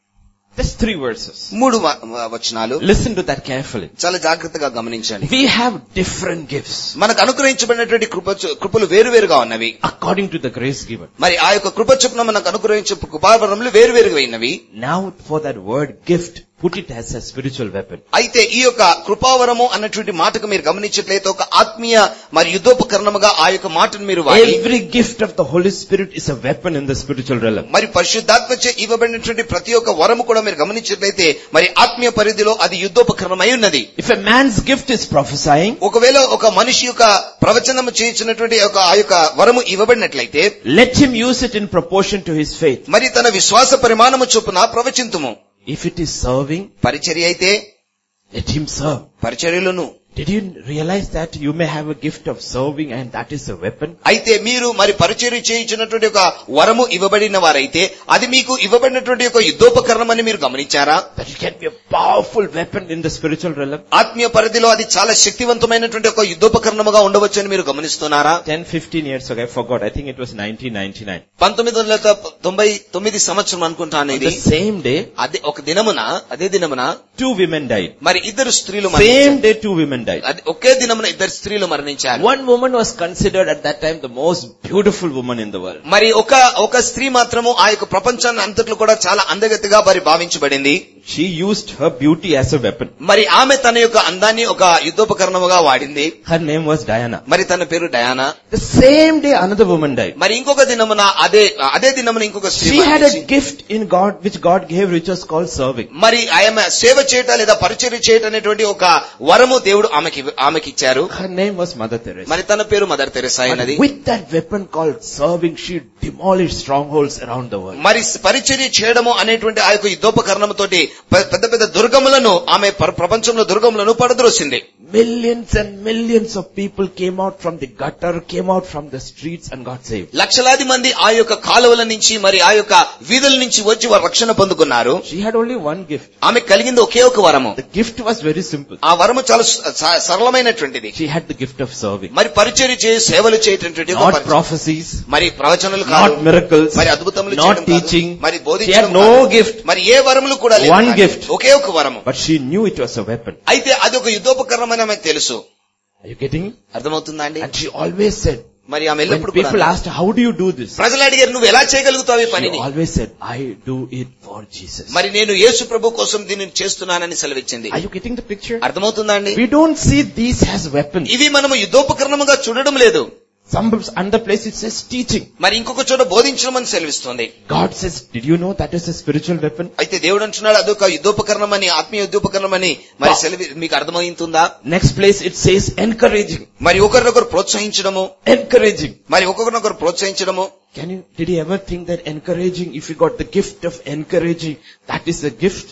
Just three verses. మూడు వ- వ- వచనాలు Listen to that carefully. చాలా జాగ్రత్తగా గమనించండి We have different gifts మనకు అనుగ్రహించబడినటువంటి కృప చొ- కృపలు వేరువేరుగా ఉన్నవి according to the grace given. మరి ఆ యొక్క కృప చొప్పున మనకు అనుగ్రహించే కృపావరములు వేరువేరుగా అయినవి Now for that word gift, put it as a spiritual weapon. అయితే ఈ యొక్క కృపావరము అన్నటువంటి మాటకు మీరు గమనించట్లయితే ఒక ఆత్మీయ మరి యుద్ధోపకరణముగా ఆ యొక్క మాటను మీరు వాడి Every gift of the Holy Spirit is a weapon in the spiritual realm. మరి పరిశుద్ధాత్మచే ఇవ్వబడినటువంటి ప్రతి ఒక్క వరము కూడా మీరు గమనించినట్లయితే మరి ఆత్మీయ పరిధిలో అది యుద్ధోపకరణమై ఉన్నది If a man's gift is prophesying, ఒకవేళ ఒక మనిషి యొక్క ప్రవచనము చేయించినటువంటి ఒక ఆ యొక్క వరము ఇవ్వబడినట్లయితే let him use it in proportion to his faith. మరి తన విశ్వాస పరిమాణము చొప్పున ప్రవచింతుము If it is serving, పరిచర్య అయితే let him serve. పరిచర్యలను Did you realize that you may have a gift of serving and that is a weapon? అయితే మీరు మరి పరిచర్య చేయించినటువంటి ఒక వరము ఇవ్వబడిన వారైతే అది మీకు ఇవ్వబడినటువంటి ఒక యుద్ధోపకరణం అని మీరు గమనించారా That it can be a powerful weapon in the spiritual realm? ఆత్మీయ పరిధిలో అది చాలా శక్తివంతమైనటువంటి ఒక యుద్ధోపకరణముగా ఉండవచ్చు అని మీరు గమనిస్తున్నారా 10, 15 years ago, I forgot. I think it was 1999. పంతొమ్మిది వందల తొ- తొంభై తొమ్మిది సంవత్సరం అనుకుంటాను On ఇది the same day, అదే ఒక దినమున అదే దినమున two women died. మరి ఇద్దరు స్త్రీలు Same మరణించారు day, two women died. అది ఒకే దినమున ఇద్దరు స్త్రీలు మరణించారు One woman was considered at that time the most beautiful woman in the world. మరి ఒక ఒక స్త్రీ మాత్రము ఆ యొక్క ప్రపంచాన్ని అంతట్లో కూడా చాలా అందగతిగా మరి భావించబడింది She used her beauty as a weapon. మరి ఆమె తన యొక్క అందాన్ని ఒక యుద్ధోపకరణముగా వాడింది Her name was Diana. మరి తన పేరు Diana The same day another woman died. మరి ఇంకొక దినమున అదే అదే దినమున ఇంకొక స్త్రీ She had a మరణించి, gift in God which God gave which was called serving. మరి ఆమె సేవ చేయట లేదా పరిచర్య చేయటం అనేటువంటి ఒక వరము దేవుడు ఆమెకి ఆమెకి ఇచ్చారు Her name was Mother Teresa. మరి తన పేరు మదర్ తెరెసా But అయినది with that weapon called serving, she demolished strongholds around the world. మరి పరిచర్య చేయడము అనేటువంటి ఆ యొక్క యుద్ధోపకరణముతోటి పె- పెద్ద పెద్ద దుర్గములను ఆమె ప్ర- ప్రపంచంలో దుర్గములను పడద్రోసింది Millions and millions of people came out from the gutter, came out from the streets and got saved. లక్షలాది మంది ఆ యొక్క కాలువల నుంచి మరి ఆ యొక్క వీధుల నుంచి వచ్చి వారు రక్షణ పొందుకున్నారు She had only one gift. ఆమె కలిగింది ఒకే ఒక వరము The gift was very simple. ఆ వరము చాలా స- స- సరళమైనటువంటిది She had the gift of serving. మరి పరిచర్య చేయ సేవలు చేయటటువంటి ఒక Not పరిచర్య. prophecies, మరి ప్రవచనలు కాదు not miracles, మరి అద్భుతములు not చేయడం కాదు. teaching. మరి She బోధించడం had no కాదు. gift. మరి ఏ వరములు కూడా లేవు One కానీ gift. ఒకే ఒక వరము But she knew it was a weapon. అయితే అది ఒక యుద్ధోపకరణం అని ఆమెకు తెలుసు Are you getting it? అర్థమవుతుందా అండి And she always said, మరి ఆమె when ఎల్లప్పుడు people కూడా asked, how do you do this? ప్రజలు అడిగారు నువ్వు ఎలా చేయగలుగుతావు ఈ She పనిని always said, I do it for Jesus. మరి నేను యేసు ప్రభు కోసం దీనిని చేస్తున్నానని సెలవిచ్చింది Are you getting the picture? అర్థమవుతుందా అండి We don't see these as weapons. ఇవి మనము యుద్ధోపకరణముగా చూడడం లేదు Some other place it says teaching. మరి ఇంకొక చోట బోధించడం అని సెలవిస్తుంది God says, did you know that is a spiritual weapon? అయితే దేవుడు అంటున్నాడు అదొక యుద్ధోపకరణం అని ఆత్మీయ యుద్ధోపకరణం అని మరి సెలవి మీకు అర్థమవుతుందా Next place it says encouraging. మరి ఒకరినొకరు ప్రోత్సహించడము Encouraging. మరి ఒకరినొకరు ప్రోత్సహించడము Can you, did you ever think that encouraging, if you got the gift of encouraging, that is a gift?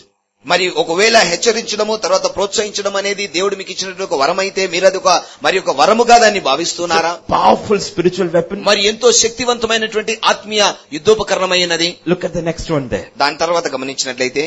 మరి ఒకవేళ హెచ్చరించడము తర్వాత ప్రోత్సహించడం అనేది దేవుడు మీకు ఇచ్చినటువంటి ఒక వరం అయితే మీరు అది ఒక మరి ఒక వరముగా దాన్ని భావిస్తున్నారా Powerful spiritual weapon. మరి ఎంతో శక్తివంతమైనటువంటి ఆత్మీయ యుద్ధోపకరణమైనది Look at the next one there. దాని తర్వాత గమనించినట్లయితే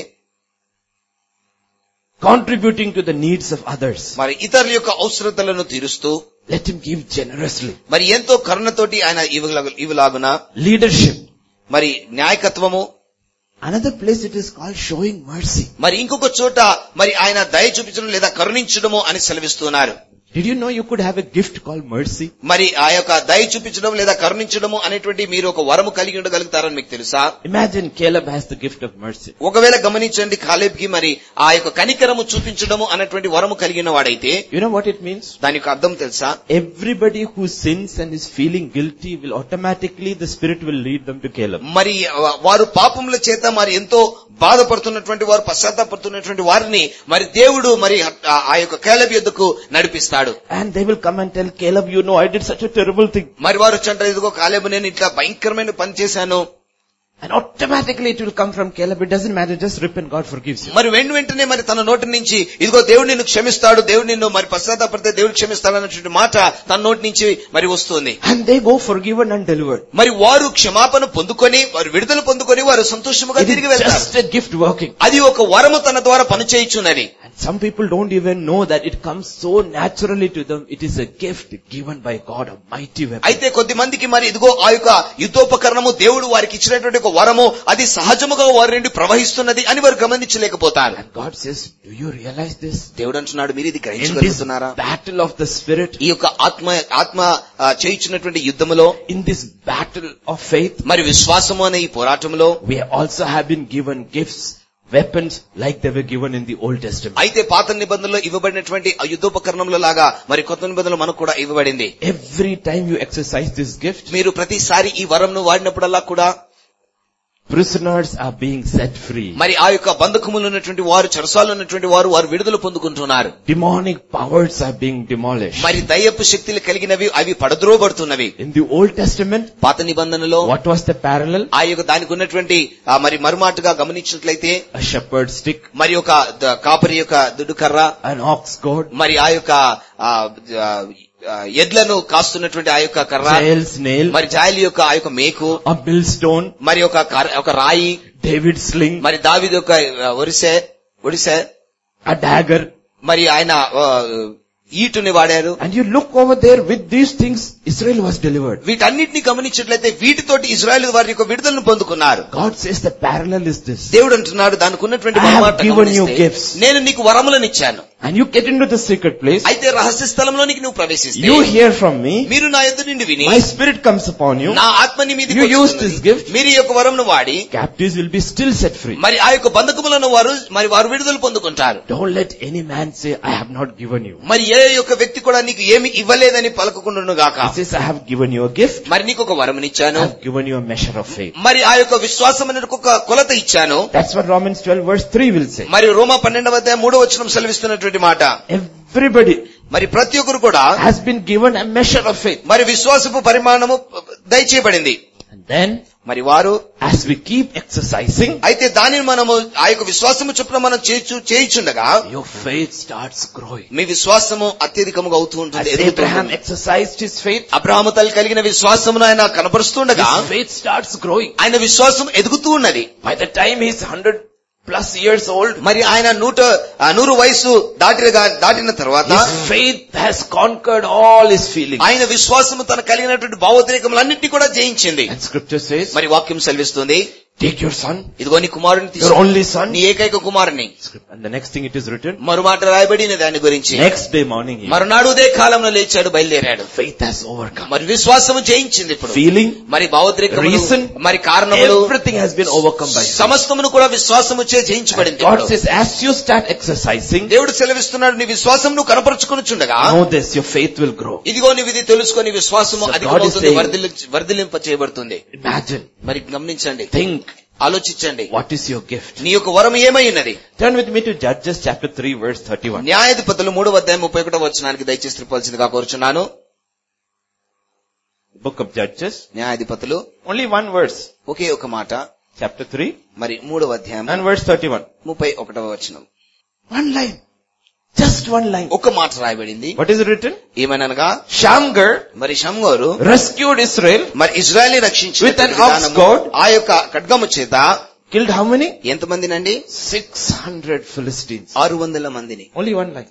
Contributing to the needs of others. మరి ఇతరుల యొక్క అవసరతలను తీరుస్తూ Let him give generously. మరి ఎంతో కరుణతోటి ఆయన ఇవ్వలాగు- ఇవ్వలాగున Leadership. మరి న్యాయకత్వము Another place it is called showing mercy. మరి ఇంకొక చోట మరి ఆయన దయ చూపించడం లేదా కరుణించడము అని సెలవిస్తున్నారు Did you know you could have a gift called mercy? మరి ఆ యొక్క దయ చూపించడం లేదా కరుణించడము అనేటువంటి మీరు ఒక వరము కలిగి ఉండగలుగుతారని మీకు తెలుసా Imagine Caleb has the gift of mercy. ఒకవేళ గమనించండి కాలేబ్ కి మరి ఆ యొక్క కనికరము చూపించడము అనేటువంటి వరము కలిగిన వాడైతే You know what it means? దాని యొక్క అర్థం తెలుసా Everybody who sins and is feeling guilty will automatically, the Spirit will lead them to Caleb. మరి వారు పాపముల చేత మరి ఎంతో బాధపడుతున్నటువంటి వారు పశ్చాత్తాపడుతున్నటువంటి వారిని మరి దేవుడు మరి ఆ- ఆ యొక్క కేలబ్ యుద్ధకు నడిపిస్తాడు And they will come and tell Caleb, you know, I did such a terrible thing. మరి వారు వచ్చంటారు ఇదిగో కాలేబు నేను ఇట్లా భయంకరమైన పని చేశాను And automatically it will come from Caleb. It doesn't matter, just repent, God forgives you. మరి వెంట వెంటనే మరి తన నోటి నుంచి ఇదిగో దేవుడు నిన్ను క్షమిస్తాడు దేవుడు నిన్ను మరి పశ్చాత్తాపడితే దేవుడు క్షమిస్తాడు అన్నటువంటి మాట తన నోటి నుంచి మరి వస్తుంది And they go forgiven and delivered. మరి వారు క్షమాపణ పొందుకొని వారు విడుదల పొందుకొని వారు సంతోషముగా It తిరిగి is వెళ్తారు just a gift working. అది ఒక వరము తన ద్వారా పనిచేయుచున్నది And some people don't even know that it comes so naturally to them. It is a gift given by God, a mighty weapon. అయితే కొద్ది మందికి మరి ఇదిగో ఆ యొక్క యుద్ధోపకరణము దేవుడు వారికి ఇచ్చినటువంటి ఒక వరము అది సహజముగా వారి నుండి ప్రవహిస్తున్నది అని వారు గమనించలేకపోతారు And God says, do you realize this? దేవుడు అంటున్నాడు మీరు ఇది In this గ్రహించగలుగుతున్నారా battle of the Spirit, ఈ యొక్క ఆత్మ ఆత్మ ఆ, చేయించినటువంటి యుద్ధములో in this battle of faith, మరి విశ్వాసము అనే ఈ పోరాటంలో we also have been given gifts, weapons like they were given in the Old Testament. అయితే పాత నిబంధనలో ఇవ్వబడినటువంటి ఆ యుద్ధోపకరణంలో లాగా మరి కొత్త నిబంధనలో మనకు కూడా ఇవ్వబడింది Every time you exercise this gift, మీరు ప్రతిసారి ఈ వరంను వాడినప్పుడల్లా కూడా prisoners are being set free. మరి ఆ యొక్క బంధకములు ఉన్నటువంటి వారు చెరసాలు ఉన్నటువంటి వారు వారు విడుదల పొందుకుంటున్నారు Demonic powers are being demolished. మరి దయ్యపు శక్తులు కలిగినవి అవి పడద్రోబడుతున్నవి In the Old Testament, పాత నిబంధనలో what was the parallel? ఆ యొక్క దానికి ఉన్నటువంటి ఆ మరి మరుమాటుగా గమనించినట్లయితే A shepherd's stick, మరి ఒక ద- కాపరి యొక్క దుడ్డుకర్ర an ox goad, మరి ఆ యొక్క ఆ, ఆ, ఆ, ఎడ్లను కాస్తున్నటువంటి ఆ యొక్క కర్ర jail's nail, మరి జాయిల్ యొక్క ఆ యొక్క మేకు a millstone, మరి ఒక కర్ర- ఒక రాయి David's sling, మరి దావిది యొక్క ఆ, ఒరిసె ఒడిసె a dagger, మరి ఆయన ఆ, ఈటుని వాడారు and you look over there with these things, Israel was delivered. వీటన్నిటిని గమనించినట్లయితే వీటితోటి ఇజ్రాయెల్ వారి యొక్క విడుదలను పొందుకున్నారు God says the parallel is this. దేవుడు అంటున్నాడు దానికి ఉన్నటువంటి I have మరమాట given you గమనిస్తే, gifts. నేను నీకు వరములను ఇచ్చాను And you get into the secret place, అయితే రహస్య స్థలంలోనికి నువ్వు ప్రవేశిస్తే you hear from me, మీరు నా ఎదురు నుండి విని my spirit comes upon you, నా ఆత్మని మీద You use this gift. మీరు ఈ యొక్క వరంను వాడి captives will be still set free. మరి ఆ యొక్క బంధకములను వారు మరి వారు విడుదల పొందుకుంటారు Don't let any man say, I have not given you. మరి ఏ యొక్క వ్యక్తి కూడా నీకు ఏమి ఇవ్వలేదని పలకకుండాను గాక He says, I have given you a gift, మరి నీకు ఒక వరమునిచ్చాను I have given you a measure of faith. మరి ఆ యొక్క విశ్వాసం అనేది ఒక కొలత ఇచ్చాను That's what Romans 12 verse 3 will say. మరి రోమా పన్నెండవ అధ్యాయం మూడో వచనం సెలవిస్తున్నటువంటి మాట Everybody మరి ప్రతి ఒక్కరు కూడా has been given a measure of faith. మరి విశ్వాసపు పరిమాణము దయచేయబడింది And then, మరి వారు as we keep exercising, అయితే దానిని మనము ఆ యొక్క విశ్వాసము చొప్పున మనం చేయించు చేయించుండగా your faith starts growing. మీ విశ్వాసము అత్యధికముగా అవుతూ ఉంటుంది As ఎదుగుతూ Abraham ఉంటుంది. exercised his faith, అబ్రాహము తల్లి కలిగిన విశ్వాసమును ఆయన కనపరుస్తుండగా his faith starts growing. ఆయన విశ్వాసం ఎదుగుతూ ఉన్నది By the time he's 100 plus years old, మరి ఆయన నూట ఆ నూరు వయసు దాటిన దాటిన తర్వాత his faith has conquered all his feelings. ఆయన విశ్వాసము తన కలిగినటువంటి భావోద్రేకములన్నింటినీ కూడా జయించింది And scripture says, మరి వాక్యం సెలవిస్తుంది take your son, ఇదిగో నీ కుమారుని your తీసుకో only son. నీ ఏకైక కుమారుని And the next thing it is written, మరుమాట రాయబడిన దాని గురించి next day morning, he- మరునాడు ఉదయ కాలంలో లేచాడు బయలుదేరాడు faith has overcome. మరి విశ్వాసము జయించింది ఇప్పుడు Feeling, మరి భావోద్రేకములు Reason, మరి కారణములు everything has been overcome by faith. సమస్తమును కూడా విశ్వాసము చే జయించబడింది God ఇప్పుడు. says, as you start exercising, దేవుడు సెలవిస్తున్నాడు నీ విశ్వాసం నువ్వు కనపరుచుకొనుచుండగా know this, your faith will grow. ఇదిగో నీవు ఇది తెలుసుకొని విశ్వాసము So God is అధికమవుతుంది saying- వర్ధిల్లి- వర్ధిల్లింప చేయబడుతుంది Imagine, మరి గమనించండి think, ఆలోచించండి what is your gift? నీ యొక్క వరం ఏమై ఉన్నది Turn with me to Judges chapter 3 verse 31. న్యాయాధిపతులు మూడవ అధ్యాయం ముప్పై ఒకటో వచ్చినానికి దయచేసి తిప్పాల్సిందిగా కోరుచున్నాను Book of Judges, న్యాయాధిపతులు only one verse. ఒకే ఒక మాట chapter 3 మరి మూడవ అధ్యాయం and verse 31. ముప్పై ఒకటవ వచనం One line. Just one line. ఒక మాట రాయబడింది What is written? ఏమనగా Shamgar మరి షమ్గోరు rescued Israel, మరి ఇజ్రాయలీ రక్షించిన With an విధానము, ox goad. ఆ యొక్క ఖడ్గము చేత killed how many? ఎంతమందినండి 600 Philistines. ఆరు వందల మందిని Only one line.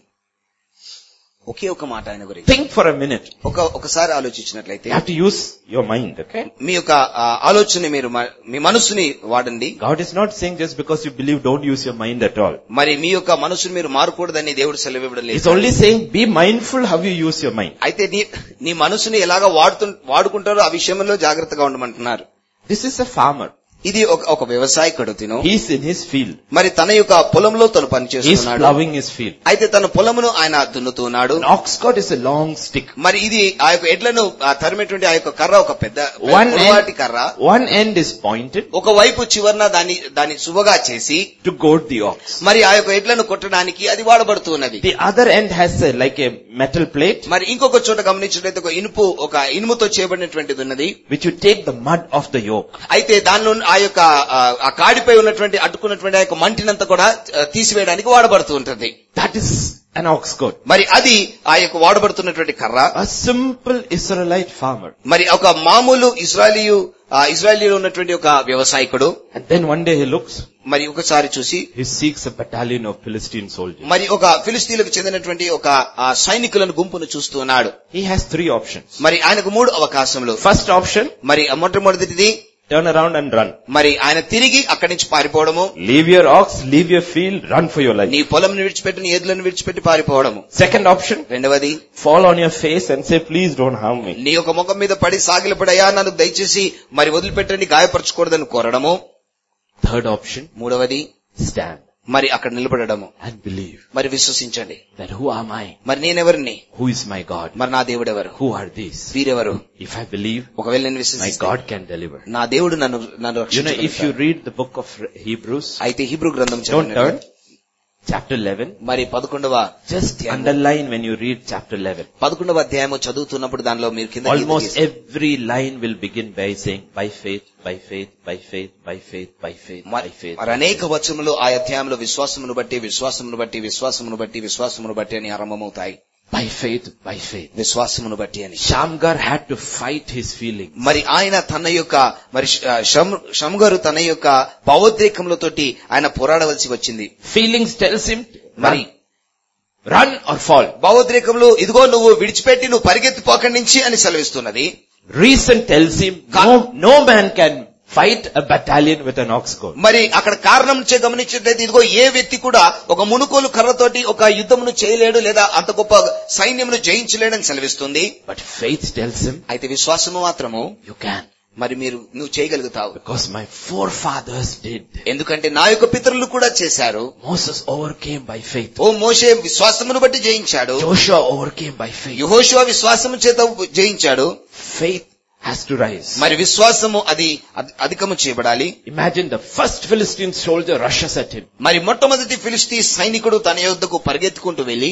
ఒకే ఒక మాట ఆయన గురించి Think for a minute. ఒక ఒకసారి ఆలోచించినట్లయితే You have to use your mind, okay? మీ యొక్క ఆ, ఆలోచన మీరు మ- మీ మనసుని వాడండి God is not saying just because you believe don't use your mind at all. మరి మీ యొక్క మనసుని మీరు మారకూడదని దేవుడు సెలవివ్వడం He's లేదు only saying be mindful how you use your mind. అయితే నీ నీ మనసుని ఎలాగా వాడుతు వాడుకుంటారో ఆ విషయంలో జాగ్రత్తగా ఉండమంటున్నారు This is a farmer. ఇది ఒక ఒక వ్యవసాయకుడు తిను He's in his field. మరి తన యొక్క పొలంలో తను He's పనిచేస్తున్నాడు plowing his field. అయితే తన పొలమును ఆయన దున్నుతున్నాడు An ox cart is a long stick. మరి ఇది ఆ యొక్క ఎడ్లను ఆ తరిమేటువంటి ఆ యొక్క కర్ర ఒక పెద్ద One పొడవాటి end, కర్ర one end is pointed ఒక వైపు చివరన దాన్ని దాన్ని సువగా చేసి to goad the ox. మరి ఆ యొక్క ఎడ్లను కొట్టడానికి అది వాడబడుతున్నది The other end has a, like a metal plate మరి ఇంకొక చోట గమనించినట్లయితే ఒక ఇనుపు ఒక ఇనుముతో చేయబడినటువంటిది ఉన్నది which you take the mud off the yoke. అయితే దానిలో ఆ యొక్క ఆ, ఆ కాడిపై ఉన్నటువంటి అడ్డుకున్నటువంటి ఆ యొక్క మంటినంతా కూడా ఆ, తీసివేయడానికి వాడబడుతూ ఉంటుంది That is an ox goad. మరి అది ఆ యొక్క వాడబడుతున్నటువంటి కర్ర A simple Israelite farmer. మరి ఒక మామూలు ఇజ్రాయలీయు ఆ ఇజ్రాయలీలో ఉన్నటువంటి ఒక వ్యవసాయకుడు And then one day he looks, మరి ఒకసారి చూసి he seeks a battalion of Philistine soldiers. మరి ఒక ఫిలిస్తీన్లకు చెందినటువంటి ఒక ఆ సైనికులను గుంపును చూస్తూ ఉన్నాడు He has three options. మరి ఆయనకు మూడు అవకాశములు First option, మరి మొట్టమొదటిది turn around and run. మరి ఆయన తిరిగి అక్కడి నుంచి పారిపోవడము Leave your ox, leave your field, run for your life. నీ పొలం విడిచిపెట్టి నీ ఎద్దులను విడిచిపెట్టి పారిపోవడము Second option, రెండవది fall on your face and say, please don't harm me. నీ యొక్క ముఖం మీద పడి సాగిలపడయా నన్ను దయచేసి మరి వదిలిపెట్టండి గాయపరచకూడదని కోరడము Third option, మూడవది stand మరి అక్కడ నిలబడము and believe మరి విశ్వసించండి that who am I? మరి నేనెవరిని Who is my God? మరి నా దేవుడెవరు Who are these? వీరెవరు If I believe, ఒకవేళ నేను my విశ్వసిస్తే God can deliver. నా దేవుడు నన్ను నన్ను You know, if you రక్షించగలుగుతాడు. read the book of Hebrews, అయితే హిబ్రూ గ్రంథం don't చదివినట్లయితే turn, chapter 11, మరి పదకొండవ just అధ్యాయము- underline when you read chapter 11. పదకొండవ అధ్యాయము చదువుతున్నప్పుడు దానిలో మీరు కింద గీత Almost గీసి- every line will begin by saying, by faith, by faith, by faith, by faith, by faith, by మరి faith. మరి అనేక వచనములు ఆ అధ్యాయంలో విశ్వాసమును బట్టి విశ్వాసమును బట్టి విశ్వాసమును బట్టి విశ్వాసమును బట్టి అని ఆరంభమవుతాయి By faith, by faith. విశ్వాసమును బట్టి అని Shamgar had to fight his feelings. మరి ఆయన తన యొక్క మరి షమ్గారు తన యొక్క భావోద్రేకములతోటి ఆయన పోరాడవలసి వచ్చింది Feelings tells him, మరి run, run or fall. భావోద్రేకములు ఇదిగో నువ్వు విడిచిపెట్టి నువ్వు పరిగెత్తిపోకడి నుంచి అని సెలవిస్తున్నది Reason tells him, no, no man can fight a battalion with an ox goad. మరి అక్కడ కారణం చే గమనించినట్లయితే ఇదిగో ఏ వ్యక్తి కూడా ఒక మునుకోలు కర్రతోటి ఒక యుద్ధమును చేయలేడు లేదా అంత గొప్ప సైన్యమును జయించలేడని సెలవిస్తుంది But faith tells him, అయితే విశ్వాసము మాత్రము you can. మరి మీరు నువ్వు చేయగలుగుతావు Because my forefathers did. ఎందుకంటే నా యొక్క పితరులు కూడా చేశారు Moses overcame by faith. ఓ మోషే విశ్వాసమును బట్టి జయించాడు Joshua overcame by faith. యహోషువ విశ్వాసము చేత జయించాడు Faith has to rise. మరి విశ్వాసము అది అధి- అధికము చేయబడాలి Imagine the first Philistine soldier rushes at him మరి మొట్టమొదటి ఫిలిస్తీ సైనికుడు తన యొద్దకు పరిగెత్తుకుంటూ వెళ్లి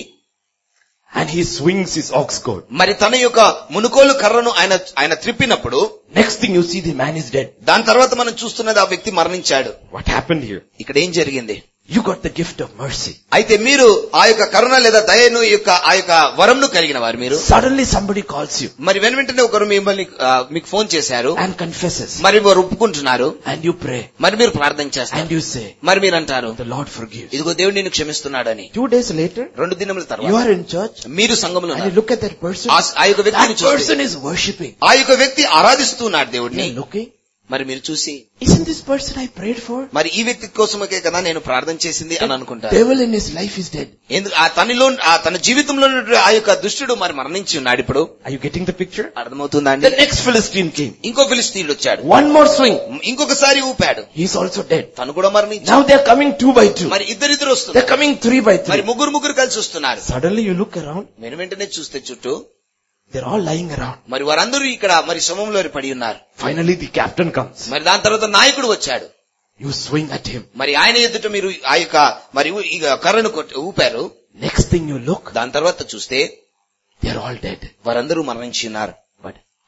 and he swings his ox goad. మరి తన యొక్క మునుకోలు కర్రను ఆయన ఆయన త్రిప్పినప్పుడు Next thing you see the man is dead. దాని తర్వాత మనం చూస్తున్నది ఆ వ్యక్తి మరణించాడు What happened here? ఇక్కడ ఏం జరిగింది You got the gift of mercy. అయితే మీరు ఆ యొక్క కరుణ లేదా దయను యొక్క ఆ యొక్క వరంను కలిగిన వారు మీరు Suddenly somebody calls you మరి వెను వెంటనే ఒకరు మిమ్మల్ని ఆ, మీకు ఫోన్ చేశారు and confesses మరి వారు ఒప్పుకుంటున్నారు and you pray మరి మీరు ప్రార్థన చేస్తారు and you say, మరి మీరు అంటారు the Lord forgives. ఇదిగో దేవుడు నిన్ను క్షమిస్తున్నాడని Two days later, రెండు దినముల you తర్వాత are in church మీరు సంఘములో and you ఉన్నారు. look at that person. ఆ ఆ యొక్క వ్యక్తిని That చూస్తే person is worshipping. ఆ యొక్క వ్యక్తి ఆరాధిస్తున్నాడు దేవుడిని You're looking. మరి మీరు చూసి Isn't this person I prayed for? మరి ఈ వ్యక్తి కోసమకే కదా నేను ప్రార్థన చేసింది అని అనుకుంటారు Devil in his life is dead. ఎందుకు ఆ తనలో ఆ తన జీవితంలో ఉన్నటువంటి ఆ యొక్క దుష్టుడు మరి మరణించి ఉన్నాడు ఇప్పుడు Are you getting the picture? అర్థమవుతుందా The అండి next Philistine came. ఇంకో ఫిలిస్తీనుడు వచ్చాడు One more swing. ఇంకొకసారి ఊపాడు He's also dead. తను కూడా మరణించాడు Now they're coming two by two. మరి ఇద్దరిద్దరు They're వస్తున్నారు coming three by మరి three. ముగ్గురు ముగ్గురు కలిసి వస్తున్నారు Suddenly you look around. వెను వెంటనే చూస్తే చుట్టూ They're all lying around. మరి వారందరూ ఇక్కడ మరి శవంలో పడి ఉన్నారు Finally the captain comes. మరి దాని తర్వాత నాయకుడు వచ్చాడు You swing at him. మరి ఆయన ఎదుట మీరు ఆ యొక్క మరి ఊ- ఈ కర్రను కొట్టి- ఊపారు Next thing you look, దాని తర్వాత చూస్తే they're all dead. వారందరూ మరణించి ఉన్నారు But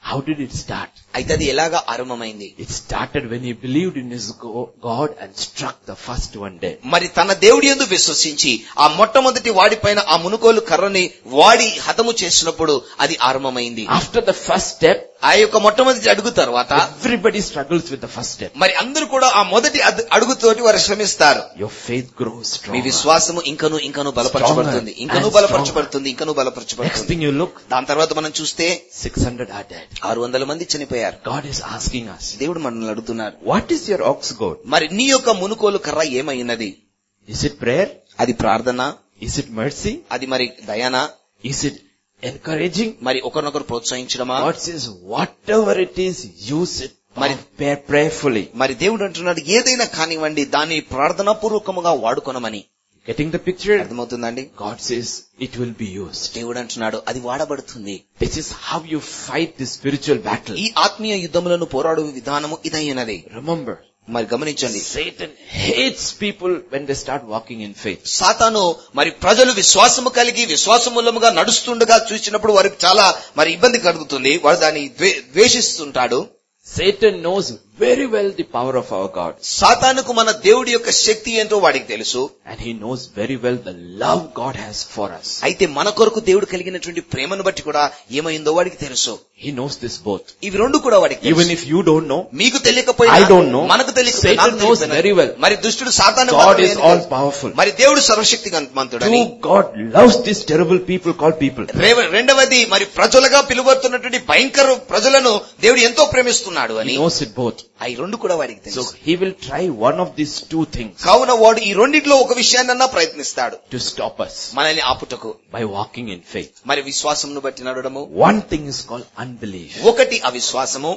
How did it start? అయితే అది ఎలాగా ఆరంభమైంది It started when he believed in his go- God and struck the first one dead. మరి తన దేవుడి యందు విశ్వసించి ఆ మొట్టమొదటి వాడిపైన ఆ మునుకోలు కర్రని వాడి హతము చేసినప్పుడు అది ఆరంభమైంది After the first step, ఆ యొక్క మొట్టమొదటి అడుగు తర్వాత everybody struggles with the first step. మరి అందరూ కూడా ఆ మొదటి అద్- అడుగుతోటి వారు శ్రమిస్తారు Your faith grows me stronger. విశ్వాసము ఇంకను ఇంకను బలపరచబడుతుంది Stronger ఇంకను and బలపరచబడుతుంది ఇంకను Next బలపరచబడుతుంది thing you look, దాని తర్వాత మనం చూస్తే 600 are dead. ఆరు వందల మంది చనిపోయారు God is asking us, దేవుడు మనల్ని అడుగుతున్నారు what is your ox goad? మరి నీ యొక్క మునుకోలు కర్ర ఏమైనది Is it prayer? అది ప్రార్థన Is it mercy? అది మరి దయానా Is it encouraging? మరి ఒకరినొకరు ప్రోత్సహించడమా God says, whatever it is, use it Mari- pray- prayerfully. మరి దేవుడు అంటున్నాడు ఏదైనా కానివ్వండి దాన్ని ప్రార్థనా పూర్వకముగా వాడుకొనమని Getting the picture? అర్థమవుతుందండి God says, it will be used. దేవుడు అంటున్నాడు అది వాడబడుతుంది This is how you fight the spiritual battle. ఈ ఆత్మీయ యుద్ధములను పోరాడు విధానము ఇదైనది Remember, మరి గమనించండి Satan hates people when they start walking in faith. సాతాను మరి ప్రజలు విశ్వాసము కలిగి విశ్వాసమూలముగా నడుస్తుండగా చూసినప్పుడు వారికి చాలా మరి ఇబ్బంది కలుగుతుంది వాడు దాన్ని ద్వే- ద్వేషిస్తుంటాడు Satan knows very well the power of our God. సాతానుకు మన దేవుడి యొక్క శక్తి ఏంటో వాడికి తెలుసు And he knows very well the love God has for us. అయితే మన కొరకు దేవుడు కలిగినటువంటి ప్రేమను బట్టి కూడా ఏమైందో వాడికి తెలుసు He knows this both. ఇవి రెండు కూడా వాడికి తెలుసు. Even if you don't know, మీకు తెలియకపోయినా I don't know. మనకు తెలియకపోయినా Satan నాకు knows తెలియకపోయినా, very well. మరి దుష్టుడు సాతాను God is all powerful. మరి దేవుడు సర్వశక్తి మంతుడని True God loves these terrible people called people. రేవ- రెండవది మరి ప్రజలుగా పిలువడుతున్నటువంటి భయంకర ప్రజలను దేవుడు ఎంతో ప్రేమిస్తున్నాడు He అని knows it both. ఆ ఈ రెండు కూడా వాడికి So తెలుసు he will try one of these two things కావున వాడు ఈ రెండిట్లో ఒక విషయాన్నన్నా ప్రయత్నిస్తాడు to stop us మనల్ని ఆపుటకు by walking in faith. మరి విశ్వాసమును బట్టి నడవడము One thing is called unbelief. ఒకటి అవిశ్వాసము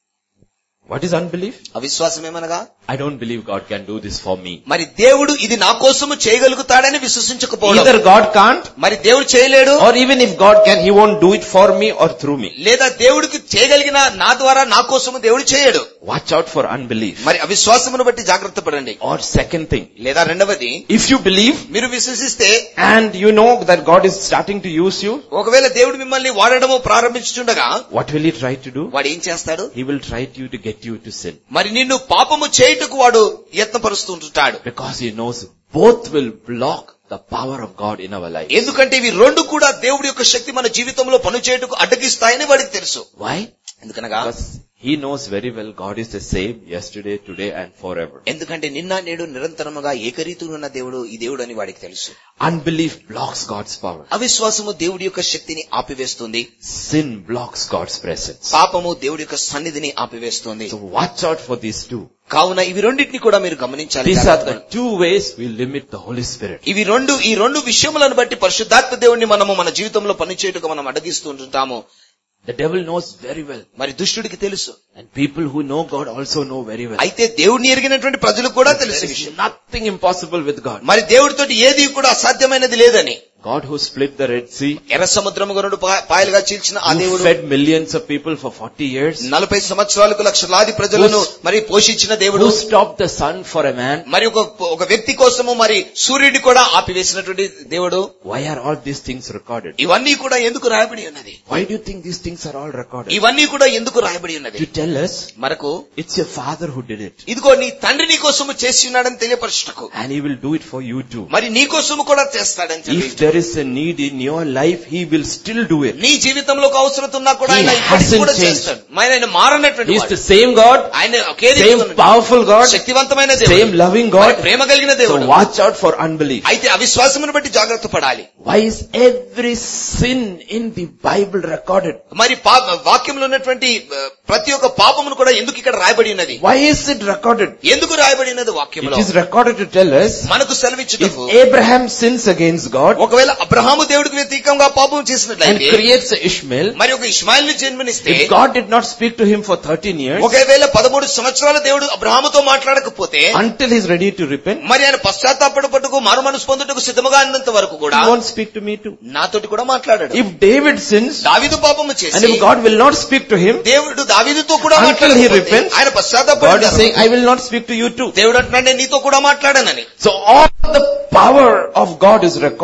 What is unbelief? అవిశ్వాసం ఏమనగా I don't believe God can do this for me. మరి దేవుడు ఇది నా కోసము చేయగలుగుతాడని విశ్వసించకపోవడం Either God can't మరి దేవుడు చేయలేడు or even if God can, He won't do it for me or through me. లేదా దేవుడికి చేయగలిగిన నా ద్వారా నా కోసము దేవుడు చేయడు Watch out for unbelief. మరి అవిశ్వాసమును బట్టి జాగ్రత్త పడండి Or second thing, లేదా రెండవది if you believe మీరు విశ్వసిస్తే and you know that God is starting to use you, ఒకవేళ దేవుడు మిమ్మల్ని వాడడము ప్రారంభించుండగా what will He try to do? వాడు ఏం చేస్తాడు He will try to you to get you to sin. మరి నిన్ను పాపము చేయుటకు వాడు యత్నపరుస్తుంటాడు Because He knows both will block the power of God in our life. ఎందుకంటే ఇవి రెండు కూడా దేవుడి యొక్క శక్తి మన జీవితంలో పనిచేయటకు అడ్డగిస్తాయని వాడికి తెలుసు Why? ఎందుకనగా Because He knows very well God is the same yesterday, today and forever. ఎందుకంటే నిన్న నేడు నిరంతరముగా ఏకరీతిలో ఉన్న దేవుడు ఈ దేవుడు అని వాడికి తెలుసు Unbelief blocks God's power. అవిశ్వాసము దేవుడి యొక్క శక్తిని ఆపివేస్తుంది Sin blocks God's presence. పాపము దేవుడి యొక్క సన్నిధిని ఆపివేస్తుంది So watch out for these two. కావున ఇవి రెండింటిని కూడా మీరు గమనించాలి These are the two ways we limit the Holy Spirit. ఇవి రెండు ఈ రెండు విషయములను బట్టి పరిశుద్ధాత్మ దేవుణ్ణి మనము మన జీవితంలో పనిచేయటకు మనం అడగిస్తూ ఉంటుంటాము The devil knows very well. మరి దుష్టుడికి తెలుసు And people who know God also know very well. అయితే దేవుడిని ఎరిగినటువంటి ప్రజలు కూడా తెలుసు ఈ There విషయం is nothing impossible with God. మరి దేవుడితోటి ఏది కూడా అసాధ్యమైనది లేదని God who split the Red Sea, ఎర్ర సముద్రము రెండు పా- పాయలుగా చీల్చిన ఆ who దేవుడు fed millions of people for 40 years, నలభై సంవత్సరాలకు లక్షలాది ప్రజలను మరి పోషించిన దేవుడు who stopped the sun for a man. మరి ఒక ఒక వ్యక్తి కోసము మరి సూర్యుడిని కూడా ఆపివేసినటువంటి దేవుడు Why are all these things recorded? ఇవన్నీ కూడా ఎందుకు రాయబడి ఉన్నది Why do you think these things are all recorded? ఇవన్నీ కూడా ఎందుకు రాయబడి ఉన్నది To tell us మనకు it's your father who did it. ఇదిగో నీ తండ్రి నీ కోసము చేసి ఉన్నాడని తెలియపరచుటకు And he will do it for you too. మరి నీ కోసము కూడా చేస్తాడని చెప్పి If there is a need in your life, he will still do it. నీ జీవితంలో ఒక అవసరం ఉన్నా కూడా He ఆయన ఇప్పటికీ hasn't కూడా changed. చేస్తాడు మరి ఆయన మారనటువంటి He is వాడు. the same God, ఆయన ఒకే same రీతిగా ఉన్నాడు. powerful God, శక్తివంతమైన same దేవుడు loving మరి God. ప్రేమ కలిగిన So దేవుడు watch out for unbelief. అయితే అవిశ్వాసమును బట్టి జాగ్రత్త పడాలి Why is every sin in the Bible recorded? మరి పా- వాక్యంలో ఉన్నటువంటి ఆ, ప్రతి ఒక్క పాపమును కూడా ఎందుకు ఇక్కడ రాయబడి ఉన్నది Why is it recorded? ఎందుకు రాయబడి ఉన్నది It వాక్యంలో is recorded to tell us మనకు if సెలవిచ్చుటకు Abraham sins against God ఒకవేళ అబ్రహాము దేవుడికి వ్యతిరేకంగా పాపం and చేసినట్లయితే creates a Ishmael, మరి ఒక ఇస్మాయిల్ ని జన్మనిస్తే if God did not speak to him for 13 years ఒకవేళ పదమూడు సంవత్సరాల దేవుడు అబ్రహాముతో మాట్లాడకపోతే until he's ready to repent, మరి ఆయన పశ్చాత్తాపడపట్టుకు మారు మనసు పొందుటకు సిద్ధముగా అన్నంత వరకు కూడా he won't speak to me too. నాతోటి కూడా మాట్లాడాడు If David sins దావీదు పాపము and చేసి if God will not speak to him, దేవుడు దావీదుతో కూడా Until he మాట్లాడకపోతే repents, ఆయన God is పశ్చాత్తాపడి saying, I will not speak to you too. దేవుడు అంటున్నాడు "నేను నీతో కూడా మాట్లాడానని So all the power of God is recorded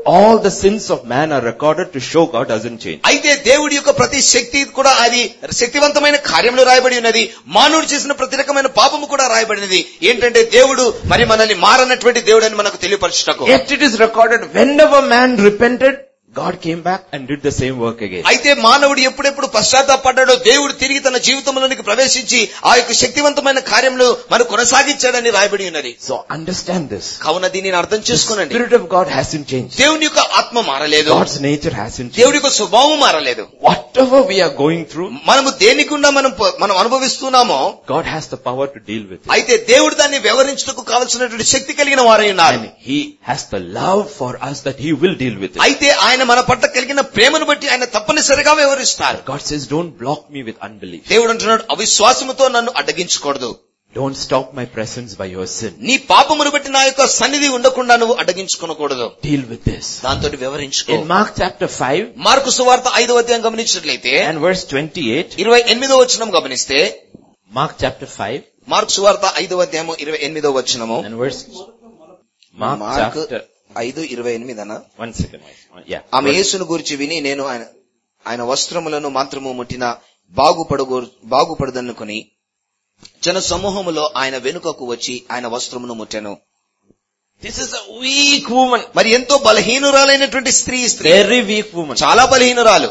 all the sins of man are recorded to show God doesn't change. అయితే దేవుడి యొక్క ప్రతి శక్తి కూడా అది శక్తివంతమైన కార్యంలో రాయబడి ఉన్నది మానవుడు చేసిన ప్రతి రకమైన పాపము కూడా రాయబడినది ఏంటంటే దేవుడు మరి మనల్ని మారనటువంటి దేవుడు అని మనకు తెలియపరచుటకు Yet it is recorded whenever man repented, God came back and did the same work again. అయితే మానవుడు ఎప్పుడెప్పుడు పశ్చాత్తాపడ్డాడో దేవుడు తిరిగి తన జీవితంలోనికి ప్రవేశించి ఆ యొక్క శక్తివంతమైన కార్యములు మనం కొనసాగించాడని రాయబడి ఉన్నది So understand this. కావున దీనిని అర్థం The చేసుకోనండి Spirit of God hasn't changed. దేవుని యొక్క ఆత్మ మారలేదు God's nature hasn't changed. దేవుడి యొక్క స్వభావం మారలేదు Whatever we are going through, మనము దేనికుండా మనం ప- మనం అనుభవిస్తున్నామో God has the power to deal with it. అయితే దేవుడు దాన్ని వ్యవహరించుటకు కావలసినటువంటి శక్తి కలిగిన వారై ఉన్నారు And He has the love for us that He will deal with it. అయితే ఆయన మన పట్ల కలిగిన ప్రేమను బట్టి ఆయన తప్పనిసరిగా వ్యవహరిస్తారు God says, don't block me with unbelief. దేవుడు అంటున్నాడు అవిశ్వాసముతో నన్ను అడ్డగించకూడదు Don't stop my presence by your sin. నీ పాపమును బట్టి నా యొక్క సన్నిధి ఉండకుండా నువ్వు అడ్డగించుకోకూడదు Deal with this. దాంతో వ్యవహరించుకో In Mark chapter 5 మార్కు సువార్త ఐదవ అధ్యాయం గమనించినట్లయితే and verse 28, ఇరవై ఎనిమిదో వచనం గమనిస్తే Mark chapter 5 మార్కు సువార్త ఐదవ అధ్యాయము ఇరవై ఎనిమిదో వచనము and verse, Mark Mark chapter, ఐదు ఇరవై ఎనిమిదనా one second, yeah. ఆమె యేసును గురించి విని నేను ఆయన ఆయన వస్త్రములను మాత్రము ముట్టిన బాగుపడగో బాగుపడదనుకుని జన సమూహములో ఆయన వెనుకకు వచ్చి ఆయన వస్త్రమును ముట్టెను This is a weak woman. మరి ఎంతో బలహీనురాలైనటువంటి స్త్రీ ఈ స్త్రీ Very weak woman. చాలా బలహీనురాలు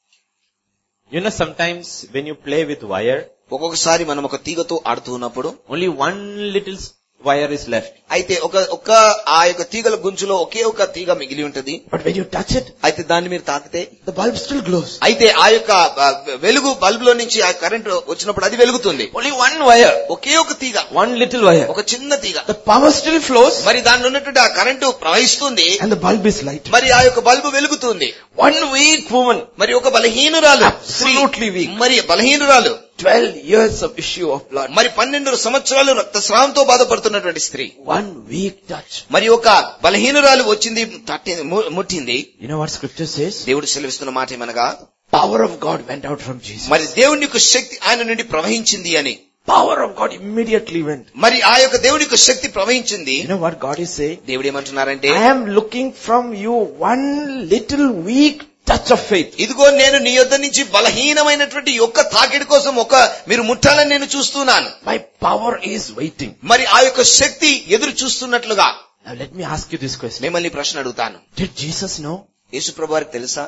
You know, sometimes when you play with wire, ఒక్కొక్కసారి మనం ఒక తీగతో ఆడుతూ ఉన్నప్పుడు only one little s- wire is left. అయితే ఒక ఒక ఆ యొక్క తీగల గుంచులో ఒకే ఒక తీగ మిగిలి ఉంటది But when you touch it, అయితే దాన్ని మీరు తాకితే the bulb still glows. అయితే ఆ యొక్క ఆ, వెలుగు బల్బ్ లో నుంచి ఆ కరెంట్ వచ్చినప్పుడు అది వెలుగుతుంది Only one wire. ఒకే ఒక తీగ One little wire. ఒక చిన్న తీగ The power still flows మరి దానిలో ఉన్నటువంటి ఆ కరెంటు ప్రవహిస్తుంది and the bulb is light. మరి ఆ యొక్క బల్బు వెలుగుతుంది One weak woman, మరి ఒక బలహీనురాలు స్త్రీ Absolutely weak. మరి బలహీనురాలు 12 years of issue of blood. మరి పన్నెండు సంవత్సరాలు రక్తస్రావంతో బాధపడుతున్నటువంటి స్త్రీ One weak touch. మరి ఒక బలహీనురాలు వచ్చింది తట్టి ము- ముట్టింది You know what scripture says? దేవుడు సెలవిస్తున్న మాట ఏమనగా Power of God went out from Jesus. మరి దేవుని యొక్క శక్తి ఆయన నుండి ప్రవహించింది అని Power of God immediately went. మరి ఆ యొక్క దేవుని యొక్క శక్తి ప్రవహించింది You know what God is saying? దేవుడు ఏమంటున్నారంటే I am looking from you one little weak touch of faith. ఇదిగో నేను నీ యొద్ద నుంచి బలహీనమైనటువంటి యొక్క తాకిడి కోసం ఒక మీరు ముట్టాలని నేను చూస్తున్నాను My power is waiting. మరి ఆ యొక్క శక్తి ఎదురు చూస్తున్నట్లుగా Now let me ask you this question. మిమ్మల్ని ప్రశ్న అడుగుతాను Did Jesus know? యేసు ప్రభువారికి తెలుసా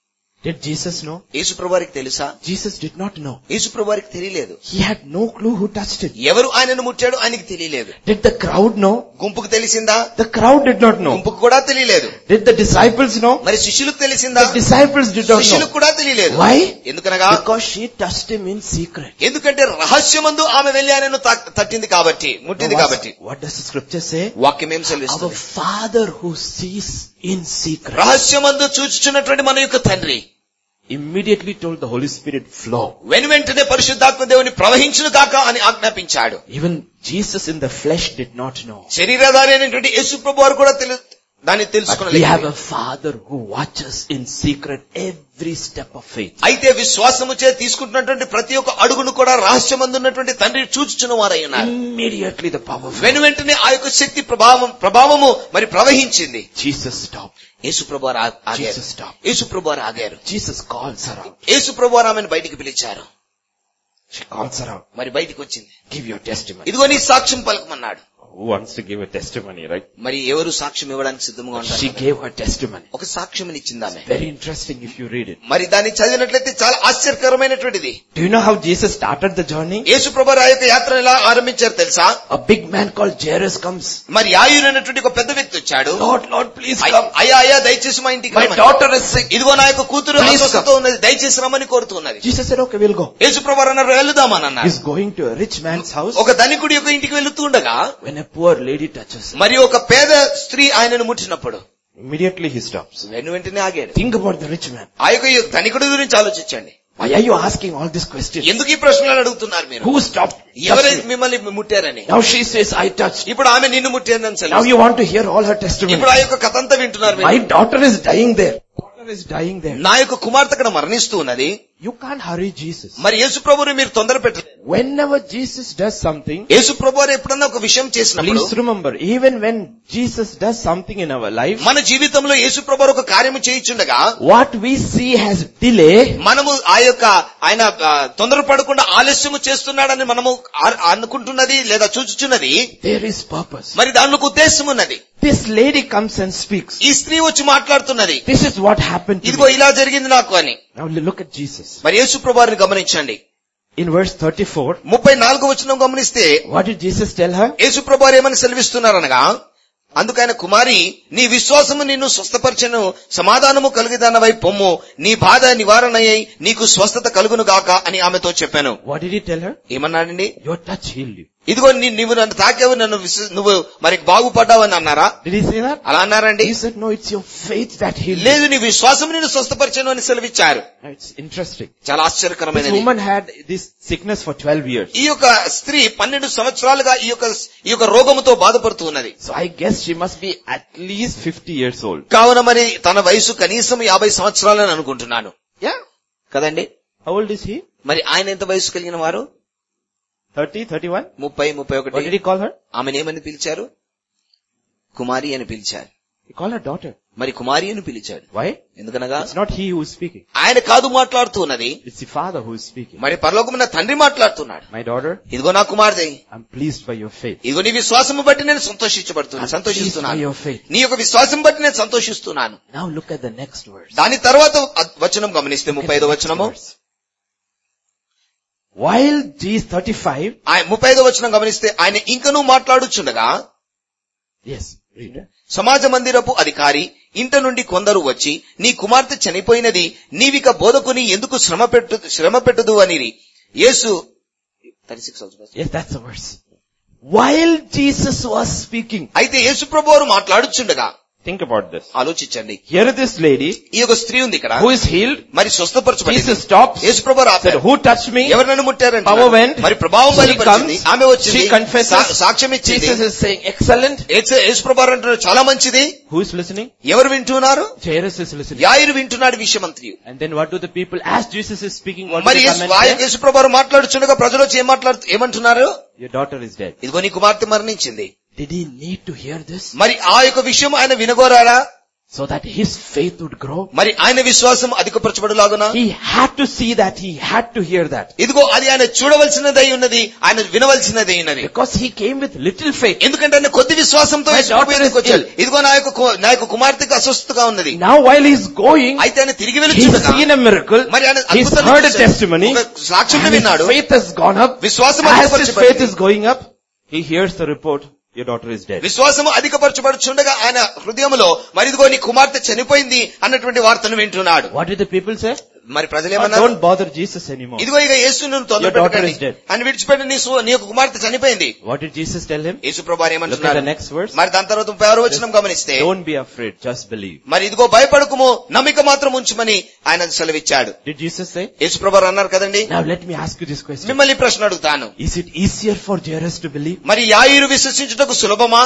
Did Jesus know? యేసు ప్రభువారికి తెలుసా Jesus did not know. యేసు ప్రభువారికి తెలియలేదు He had no clue who touched him. ఎవరు ఆయనను ముట్టాడు ఆయనకి తెలియలేదు Did the crowd know? గుంపుకు తెలిసిందా The crowd did not know. గుంపుకు కూడా తెలియలేదు Did the disciples know? మరి శిష్యులకు తెలిసిందా The disciples did not శిష్యులకు know. కూడా తెలియలేదు Why? ఎందుకనగా Because she touched him in secret. ఎందుకంటే రహస్యమందు ఆమె వెళ్లి ఆయనను తా- తట్టింది కాబట్టి ముట్టింది Now, కాబట్టి What, what does the scripture say? వాక్యం ఏం Our సెలవిస్తుంది Father who sees in secret రహస్యమందు చూచుచున్నటువంటి మన యొక్క తండ్రి immediately told the Holy Spirit flow. వెను వెంటనే పరిశుద్ధాత్మ దేవుని ప్రవహించును కాక అని ఆజ్ఞాపించాడు Even Jesus in the flesh did not know. శరీరధారి అయినటువంటి యేసు ప్రభు వారు కూడా తెలు దాన్ని But we have తెలుసుకున్నారు a Father who watches in secret every step of faith. అయితే విశ్వాసము చే తీసుకుంటున్నటువంటి ప్రతి ఒక్క అడుగును కూడా రహస్యమందున్నటువంటి తండ్రి చూచుచున్న వారై ఉన్నారు Immediately the power flowed. వెను వెంటనే ఆ యొక్క శక్తి ప్రభావం ప్రభావము మరి ప్రవహించింది Jesus stopped. యేసు ప్రభు వారు ఆ- ఆగారు Jesus stopped. యేసు ప్రభు వారు ఆగారు Jesus calls her out. యేసు ప్రభు వారు ఆమెను బయటికి పిలిచారు She calls her out. మరి బయటికి వచ్చింది Give your testimony. ఇదిగో నీ సాక్ష్యం పలకమన్నాడు Who wants to give a testimony, right? మరి ఎవరు సాక్ష్యం ఇవ్వడానికి సిద్ధంగా ఉంటారు She gave her testimony. ఒక సాక్ష్యం ఇచ్చింది ఆమె Very interesting if you read it. మరి దాన్ని చదివినట్లయితే చాలా ఆశ్చర్యకరమైనటువంటిది Do you know how Jesus started the journey? యేసు ప్రభు ఆ యొక్క యాత్ర ఎలా ఆరంభించారు తెలుసా A big man called Jairus comes. మరి ఆయురైనటువంటి ఒక పెద్ద వ్యక్తి వచ్చాడు Lord, Lord, please అయ్- come. అయ్యా అయ్యా దయచేసి మా ఇంటికి My రమ్మని. daughter is sick. ఇదిగో నా యొక్క కూతురు Please అస్వస్థతో ఉన్నది దయచేసి రమ్మని కోరుతున్నది Jesus said, okay, we'll go. యేసు ప్రభు అన్నారు వెళ్దామని అన్నారు He's going to a rich man's house ఒక ధనికుడి యొక్క ఇంటికి వెళుతూ ఉండగా when a poor lady touches him. మరి ఒక పేద స్త్రీ ఆయనను ముట్టినప్పుడు Immediately he stops. వెను వెంటనే ఆగాడు Think about the rich man. ఆ యొక్క ఈ ధనికుడి గురించి ఆలోచించండి Why are you asking all these questions? ఎందుకు ఈ ప్రశ్నలు అడుగుతున్నారు మీరు Who stopped? ఎవరైతే touched me? మిమ్మల్ని ముట్టారని Now she says, I touched. ఇప్పుడు ఆమె నిన్ను ముట్టిందని Now సెలవు you want to hear all her testimony. ఇప్పుడు ఆ యొక్క కథ అంతా వింటున్నారు మీరు. My daughter is dying there. Daughter is dying there. నా యొక్క కుమార్తె అక్కడ మరణిస్తూ ఉన్నది you can't hurry Jesus. మరి యేసు ప్రభుని మీరు తొందర పెట్టలేదు Whenever Jesus does something, యేసు ప్రభు వారు ఎప్పుడన్నా ఒక విషయం చేసినప్పుడు please remember, even when Jesus does something in our life, మన జీవితంలో యేసు ప్రభు వారు ఒక కార్యము చేయించుండగా what we see as delay, మనము ఆ యొక్క ఆయన ఆ, తొందరపడకుండా ఆలస్యము చేస్తున్నాడని మనము ఆ- అనుకుంటున్నది లేదా చూచుచున్నది there is purpose. మరి దానిలో ఒక ఉద్దేశం ఉన్నది This lady comes and speaks. ఈ స్త్రీ వచ్చి మాట్లాడుతున్నది This is what happened to ఇదిగో me. ఇలా జరిగింది నాకు అని Now look at Jesus. మరి యేసు ప్రభు వారిని గమనించండి In verse 34, ముప్పై నాలుగు వచ్చిన గమనిస్తే what did Jesus tell her? యేసు ప్రభు వారు ఏమని సెలవిస్తున్నారనగా అందుకైన కుమారి నీ విశ్వాసము నిన్ను స్వస్థపరచను సమాధానము కలిగిదానవై పొమ్ము నీ బాధ నివారణయ్యి నీకు స్వస్థత కలుగును గాక అని ఆమెతో చెప్పాను What did he tell her? ఏమన్నాడండి Your touch healed you. ఇదిగో నీ- నువ్వు నన్ను తాకావు నన్ను విశ్వ- నువ్వు మరి బాగుపడ్డావని అన్నారా Did he say that? అలా అన్నారండి He said, no, it's your faith that healed you. లేదు నీ విశ్వాసం నిన్ను స్వస్థపరిచాను అని సెలవిచ్చారు Now, It's interesting. చాలా This ఆశ్చర్యకరమైనది woman had this sickness for 12 years. ఈ యొక్క స్త్రీ పన్నెండు సంవత్సరాలుగా ఈ యొక్క ఈ యొక్క రోగముతో బాధపడుతూ ఉన్నది So I guess she must be at least 50 years old. కావున మరి తన వయసు కనీసం యాభై సంవత్సరాలని అనుకుంటున్నాను Yeah. కదండి How old is he? మరి ఆయన ఎంత వయసు కలిగిన వారు 30, 31? ముప్పై ముప్పై What did ఒకటి he call her? ఆమెను ఏమని పిలిచారు కుమారి అని పిలిచారు He called her daughter. మరి కుమారి అని పిలిచాడు Why? ఎందుకనగా It's not he who is speaking. ఆయన కాదు మాట్లాడుతూ ఉన్నది It's the father who is speaking. మరి పరలోకమున తండ్రి మాట్లాడుతున్నాడు My daughter, ఇదిగో నా కుమార్తె I'm pleased by your faith. ఇదిగో నీ విశ్వాసము బట్టి నేను సంతోషించబడుతున్నాను Pleased by సంతోషిస్తున్నాను your faith. నీ యొక్క విశ్వాసం బట్టి నేను సంతోషిస్తున్నాను Now look at the next verse. దాని తర్వాత వచనం గమనిస్తే ముప్పై ఐదో వచనము Verse. While these 35, ఆయన ముప్పై ఐదో వచనం గమనిస్తే ఆయన ఇంకనూ మాట్లాడుచుండగా yes, read. సమాజ మందిరపు అధికారి ఇంట నుండి కొందరు వచ్చి నీ కుమార్తె చనిపోయినది నీవిక బోధకుని ఎందుకు శ్రమ పెట్టు శ్రమ పెట్టుదు అని యేసు 36 అవుతుంది. Yes, that's the verse. While Jesus was speaking, అయితే యేసు ప్రభు వారు మాట్లాడుచుండగా think about this. ఆలోచించండి Here this lady ఈ యొక్క స్త్రీ ఉంది ఇక్కడ who is healed, మరి స్వస్థపరచబడింది Jesus stops, యేసు ప్రభు వారు said, ఆపారు. who touched me? ఎవరు నన్ను ముట్టారంటే Power went. మరి ప్రభావం She బయలుపరిచింది comes. ఆమె వచ్చింది She confesses. సా- సాక్ష్యం ఇచ్చింది Jesus is saying, excellent. యేసు యేసు ప్రభు వారు అంటున్నారు చాలా మంచిది Who is listening? ఎవరు వింటున్నారు Jairus is listening. యాయిరు వింటున్నాడు విషయమంత్రి And then what do the people, as Jesus is speaking, what do మరి they యేసు come and ఆ say? యొక్క యేసు ప్రభు వారు మాట్లాడుచుండగా ప్రజలు వచ్చి ఏం మాట్లాడు ఏమంటున్నారు Your daughter is dead. ఇదిగో నీ కుమార్తె మరణించింది Did he need to hear this? మరి ఆ యొక్క విషయం ఆయన వినగోరాడా So that his faith would grow? మరి ఆయన విశ్వాసం అధికపరచబడులాగునా He had to see that, he had to hear that. ఇదిగో అది ఆయన చూడవలసినదై ఉన్నది ఆయన వినవలసినదై ఉన్నది Because he came with little faith. ఎందుకంటే ఆయన కొద్ది విశ్వాసంతో My Yesu Prabhu daughter is ఎదురుకు వచ్చాడు. ill. ఇదిగో నా యొక్క కు- నా యొక్క కుమార్తెకు అస్వస్థతగా ఉన్నది Now while he's going, అయితే ఆయన తిరిగి he's వెళ్తుండగా seen a miracle, మరి ఆయన he's అద్భుతాన్ని heard a చూశాడు. testimony, ఒక సాక్ష్యం and his విన్నాడు faith has gone up. విశ్వాసం As his అధికపరచబడింది. faith is going up, he hears the report, your daughter is dead. విశ్వాసము అధికపరచబడుచుండగా ఆయన హృదయంలో మరి ఇదిగో నీ కుమార్తె చనిపోయింది అన్నటువంటి వార్తను వింటున్నాడు What did the people say? మరి ప్రజలు Oh, ఏమన్నారు don't bother Jesus anymore. ఇదిగో ఇక యేసు నువ్వు తొందర Your daughter పెట్టకండి is dead. అని విడిచిపెట్టి నీ సు- నీ యొక్క కుమార్తె చనిపోయింది What did Jesus tell him? Yesu Prabhu Look at ఏమంటున్నారు the next verse. మరి దాని తర్వాత ముప్పై ఆరో వచనం గమనిస్తే Don't be afraid, just believe. మరి ఇదిగో భయపడకుము నమ్మిక మాత్రం ఉంచమని ఆయన సెలవిచ్చాడు Did Jesus say? యేసు ప్రభు అన్నారు కదండి Now let me ask you this question. మిమ్మల్ని ఈ ప్రశ్న అడుగుతాను Is it easier for Jairus to believe? మరి యాయిరు విశ్వసించుటకు సులభమా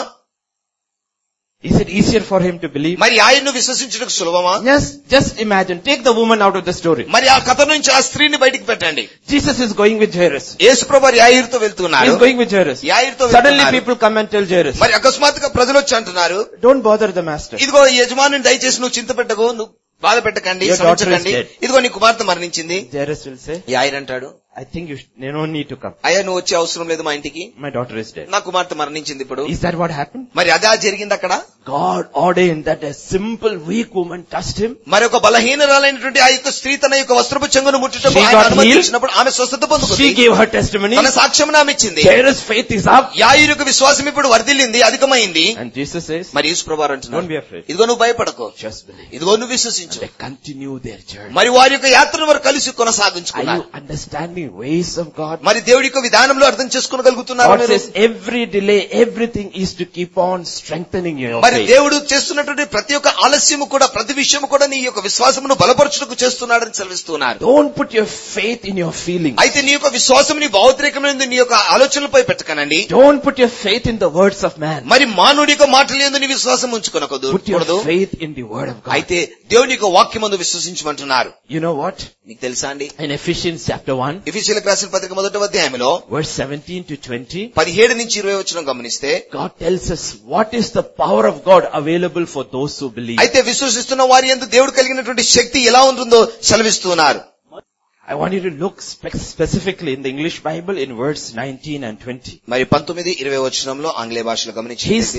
Is it easier for him to believe? మరి యాయిరును విశ్వసించుటకు సులభమా Just, just imagine, take the woman out of the story. మరి ఆ కథ నుంచి ఆ స్త్రీని బయటికి పెట్టండి Jesus is going with Jairus. యేసు ప్రభు యాయిరుతో వెళ్తున్నారు He's going with Jairus. యాయిరుతో Suddenly వెళ్తున్నారు. people come and tell Jairus, మరి అకస్మాత్తుగా ప్రజలు వచ్చి అంటున్నారు don't bother the master. ఇదిగో ఈ యజమానుని దయచేసి నువ్వు చింత పెట్టకు నువ్వు బాధ పెట్టకండి Your daughter is శ్రమించకండి dead. ఇదిగో నీ కుమార్తె మరణించింది Jairus will say, యాయిర్ అంటాడు I think you, sh- they don't need to come. అయ్యా నువ్వు వచ్చే అవసరం లేదు మా ఇంటికి My daughter is dead. నా కుమార్తె మరణించింది ఇప్పుడు Is that what happened? మరి అదే జరిగింది అక్కడ God ordained that a simple weak woman touched him. మరి ఒక బలహీనరాలైనటువంటి ఆ యొక్క స్త్రీ తన యొక్క వస్త్రపు చెంగును ముట్టడం She ఆయన got అనుమతించినప్పుడు ఆమె స్వస్థత పొందుకుంది She gave her testimony. తన సాక్ష్యం ఆమె ఇచ్చింది Jairus' faith is up. యాయిరు యొక్క విశ్వాసం ఇప్పుడు వర్ధిల్లింది అధికమైంది And Jesus says, మరి యేసు ప్రభారు don't అంటున్నాడు be afraid. ఇదిగో నువ్వు భయపడకు Just believe. ఇదిగో నువ్వు విశ్వసించు They continue their journey. మరి వారి యొక్క యాత్రను వారు కలిసి Are కొనసాగించుకున్నారు you understanding understanding ways of God? మరి దేవుడి యొక్క విధానంలో అర్థం చేసుకోగలుగుతున్నారు God says every delay, everything is to keep on strengthening your మరి faith. దేవుడు చేస్తున్నటువంటి ప్రతి ఒక్క ఆలస్యము కూడా ప్రతి విషయము కూడా నీ యొక్క విశ్వాసమును బలపరచుటకు చేస్తున్నాడని సెలవిస్తున్నారు Don't put your faith in your feelings. అయితే నీ యొక్క విశ్వాసం నీ భావోద్రేకమైన నీ యొక్క ఆలోచనలపై పెట్టకనండి Don't put your faith in the words of man. మరి మానవుడి యొక్క మాటలు ఎందు నీ విశ్వాసం ఉంచుకొనకూడదు Put your కూడదు. faith in the word of God. అయితే దేవుని యొక్క వాక్యమందు విశ్వసించమంటున్నారు You know what? నీకు తెలుసా అండి In Ephesians chapter 1, ఎఫీసీలకు రాసిన పత్రిక మొదటి అధ్యాయంలో verse 17 to 20, పదిహేడు నుంచి ఇరవై వచ్చిన గమనిస్తే God tells us what is the power of God available for those who believe. అయితే విశ్వసిస్తున్న వారి ఎందు దేవుడు కలిగినటువంటి శక్తి ఎలా ఉంటుందో సెలవిస్తున్నారు I want you to look spe- specifically in the English Bible in verse 19 and 20. మరి పంతొమ్మిది ఇరవై వచనంలో ఆంగ్లేయ భాషలో గమనించి His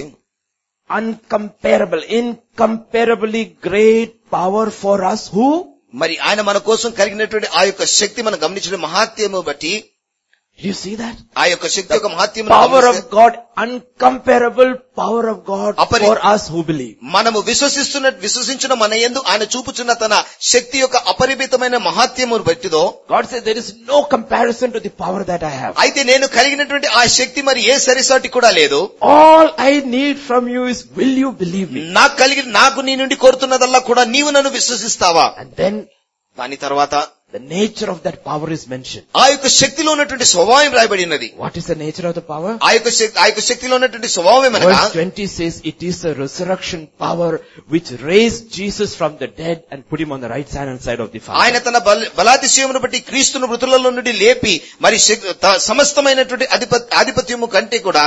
uncomparable, incomparably great power for us who మరి ఆయన మన కోసం కలిగినటువంటి ఆ యొక్క శక్తి మనం గమనించిన మహాత్యము బట్టి Did you see that? ఆ యొక్క శక్తి యొక్క మహాత్యము Power of God, uncomparable power of God Apari- for us who believe. మనము విశ్వసిస్తున్న విశ్వసించిన మన ఎందు ఆయన చూపుచున్న తన శక్తి యొక్క అపరిమితమైన మహాత్యము బట్టిదో God said there is no comparison to the power that I have. అయితే నేను కలిగినటువంటి ఆ శక్తి మరి ఏ సరిసాటి కూడా లేదు All I need from you is will you believe me? నాకు కలిగి నాకు నీ నుండి కోరుతున్నదల్లా కూడా నీవు నన్ను విశ్వసిస్తావా And then దాని తర్వాత the nature of that power is mentioned. ఆ యొక్క శక్తిలో ఉన్నటువంటి స్వభావం రాయబడి ఉన్నది What is the nature of the power? ఆ యొక్క శక్తి ఆ యొక్క శక్తిలో ఉన్నటువంటి స్వభావం ఏమనగా Verse 20 says it is the resurrection power which raised Jesus from the dead and put him on the right hand side of the ఆయన Father. తన బల- బలాతిశయమును బట్టి క్రీస్తును మృతులలో నుండి లేపి మరి శక్- త- సమస్తమైనటువంటి అధిప ఆధిపత్యము కంటే కూడా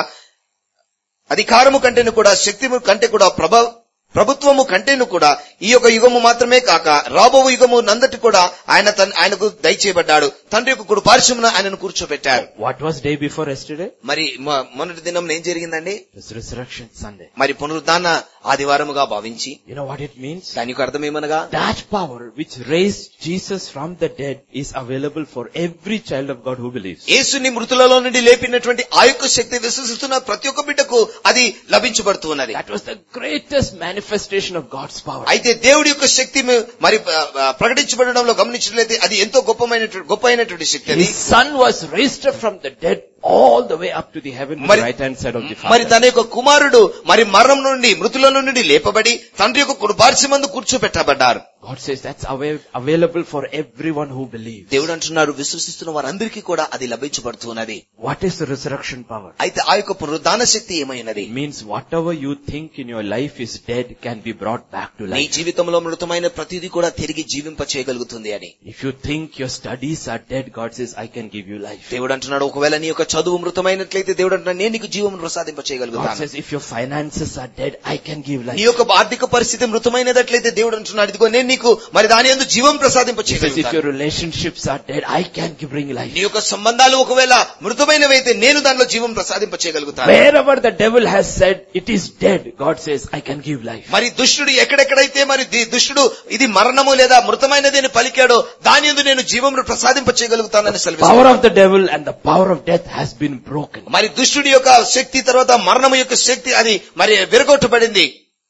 అధికారము కంటేను కూడా శక్తిము కంటే కూడా ప్రభ ప్రభుత్వము కంటేను కూడా ఈ యొక్క యుగము మాత్రమే కాక రాబో యుగము నందటి కూడా ఆయన తన ఆయనకు దయచేయబడ్డాడు తండ్రి యొక్క కుడి పార్శ్వమున ఆయనను కూర్చోబెట్టారు What was day before yesterday? మరి మొ- మొన్నటి దినం ఏం జరిగిందండి It was resurrection Sunday. మరి పునరుద్ధాన ఆదివారముగా భావించి You know what it means? దాని యొక్క అర్థం ఏమనగా That power which raised Jesus from the dead is available for every child of God who believes. యేసుని మృతులలో నుండి లేపినటువంటి ఆ యొక్క శక్తి విశ్వసిస్తున్న ప్రతి ఒక్క బిడ్డకు అది లభించబడుతూ ఉన్నది That was the greatest manifestation of God's power. అయితే దేవుడి యొక్క శక్తి మ- మరి ఆ, ఆ, ప్రకటించబడడంలో గమనించినట్లయితే అది ఎంతో గొప్పమైనటువంటి గొప్ప అయినటువంటి శక్తి అది His son was raised up from the dead all the way up to the heaven to the మరి- right hand side of the మరి Father. తన యొక్క కుమారుడు మరి మరణం నుండి మృతుల నుండి లేపబడి తండ్రి యొక్క కుడిపార్శ్వమందు కూర్చోబెట్టబడ్డారు God says that's avail- available for everyone who believes. దేవుడు అంటున్నారు విశ్వసిస్తున్న వారందరికీ కూడా అది లభించబడుతూ ఉన్నది What is the resurrection power? అయితే ఆ యొక్క పునరుద్ధాన శక్తి ఏమైనది It means whatever you think in your life is dead can be brought back to నీ life. జీవితంలో మృతమైన ప్రతిదీ కూడా తిరిగి జీవింప చేయగలుగుతుంది అని If you think your studies are dead, God says, I can give you life. దేవుడు అంటున్నాడు ఒకవేళ నీ యొక్క చదువు మృతమైనట్లయితే దేవుడు అంటున్నాడు నేను నీకు జీవం ప్రసాదింప God చేయగలుగుతాను says, if your finances are dead, I can give నీ life. యొక్క ఆర్థిక పరిస్థితి మృతమైనట్లయితే దేవుడు అంటున్నాడు ఇదిగో నేను నీకు మరి దాని ఎందు జీవం ప్రసాదింప He says, if చేయగలుగుతాను your relationships are dead, I can give- bring life. నీ యొక్క సంబంధాలు ఒకవేళ మృతమైనవైతే నేను దానిలో జీవం ప్రసాదింప చేయగలుగుతాను Wherever the devil has said it is dead, God says, I can give life. మరి దుష్టుడు ఎక్కడెక్కడైతే మరి ది- దుష్టుడు ఇది మరణము లేదా మృతమైనది అని పలికాడో దాని ఎందు నేను జీవం ప్రసాదింప చేయగలుగుతానని Power సెలవు of the devil and the power of death has been broken. మరి దుష్టుడి యొక్క శక్తి తర్వాత మరణము యొక్క శక్తి అది మరి విరగొట్టబడింది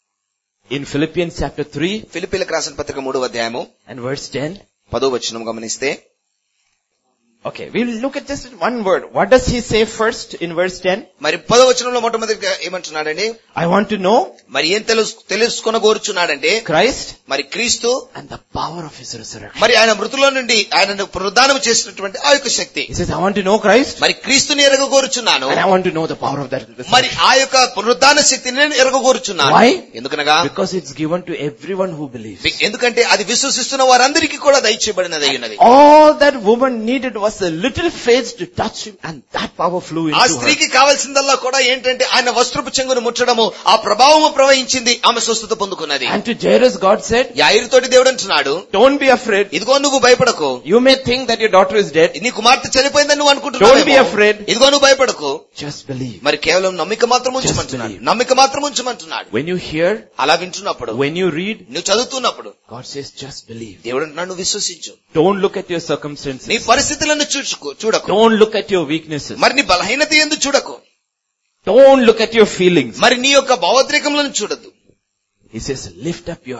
In Philippians chapter 3 ఫిలిపిలకు రాసిన పత్రిక మూడవ అధ్యాయము and verse 10, పదో వచనం గమనిస్తే okay, we'll look at just one word. What does he say first in verse 10? మరి పదో వచనంలో మొట్టమొదటిగా ఏమంటున్నాడండి I want to know మరి ఏం తెలుసు తెలుసుకొన కోరుచున్నాడంటే Christ మరి క్రీస్తు and the power of his resurrection. మరి ఆయన మృతులో నుండి ఆయనను పునరుద్ధానం చేసినటువంటి ఆ యొక్క శక్తి He says, I want to know Christ మరి క్రీస్తుని ఎరగ కోరుచున్నాను and I want to know the power of that మరి resurrection. ఆ యొక్క పునరుద్ధాన శక్తిని నేను ఎరగ కోరుచున్నాను Why? ఎందుకనగా Because it's given to everyone who believes. ఎందుకంటే అది విశ్వసిస్తున్న వారందరికీ కూడా దయచేయబడినది అయి ఉన్నది All that woman needed was a little faith to touch him and that power flew ఆ into her. స్త్రీకి కావాల్సిందల్లా కూడా ఏంటంటే ఆయన వస్త్రపు చెంగును ముట్టడము ఆ ప్రభావము ప్రవహించింది ఆమె స్వస్థత పొందుకున్నది And to Jairus God said, యాయిరుతోటి దేవుడు అంటున్నాడు don't be afraid. ఇదిగో నువ్వు భయపడకు You may think that your daughter is dead. నీ కుమార్తె చనిపోయిందని నువ్వు Don't be అనుకుంటున్నావు afraid. ఇదిగో నువ్వు భయపడకు Just believe. మరి కేవలం నమ్మిక మాత్రం Just ఉంచమంటున్నాడు believe. నమ్మిక మాత్రం ఉంచమంటున్నాడు When you hear, అలా వింటున్నప్పుడు when you read, నువ్వు చదువుతున్నప్పుడు God says just believe. దేవుడు అంటున్నాడు నువ్వు విశ్వసించు Don't look at your నీ circumstances. పరిస్థితులను చూచుకో చూడకు Don't look at your weaknesses. మరి నీ బలహీనత ఎందు చూడకు Don't look at your feelings. మరి నీ యొక్క భావోద్రేకములను చూడద్దు He says lift up your head.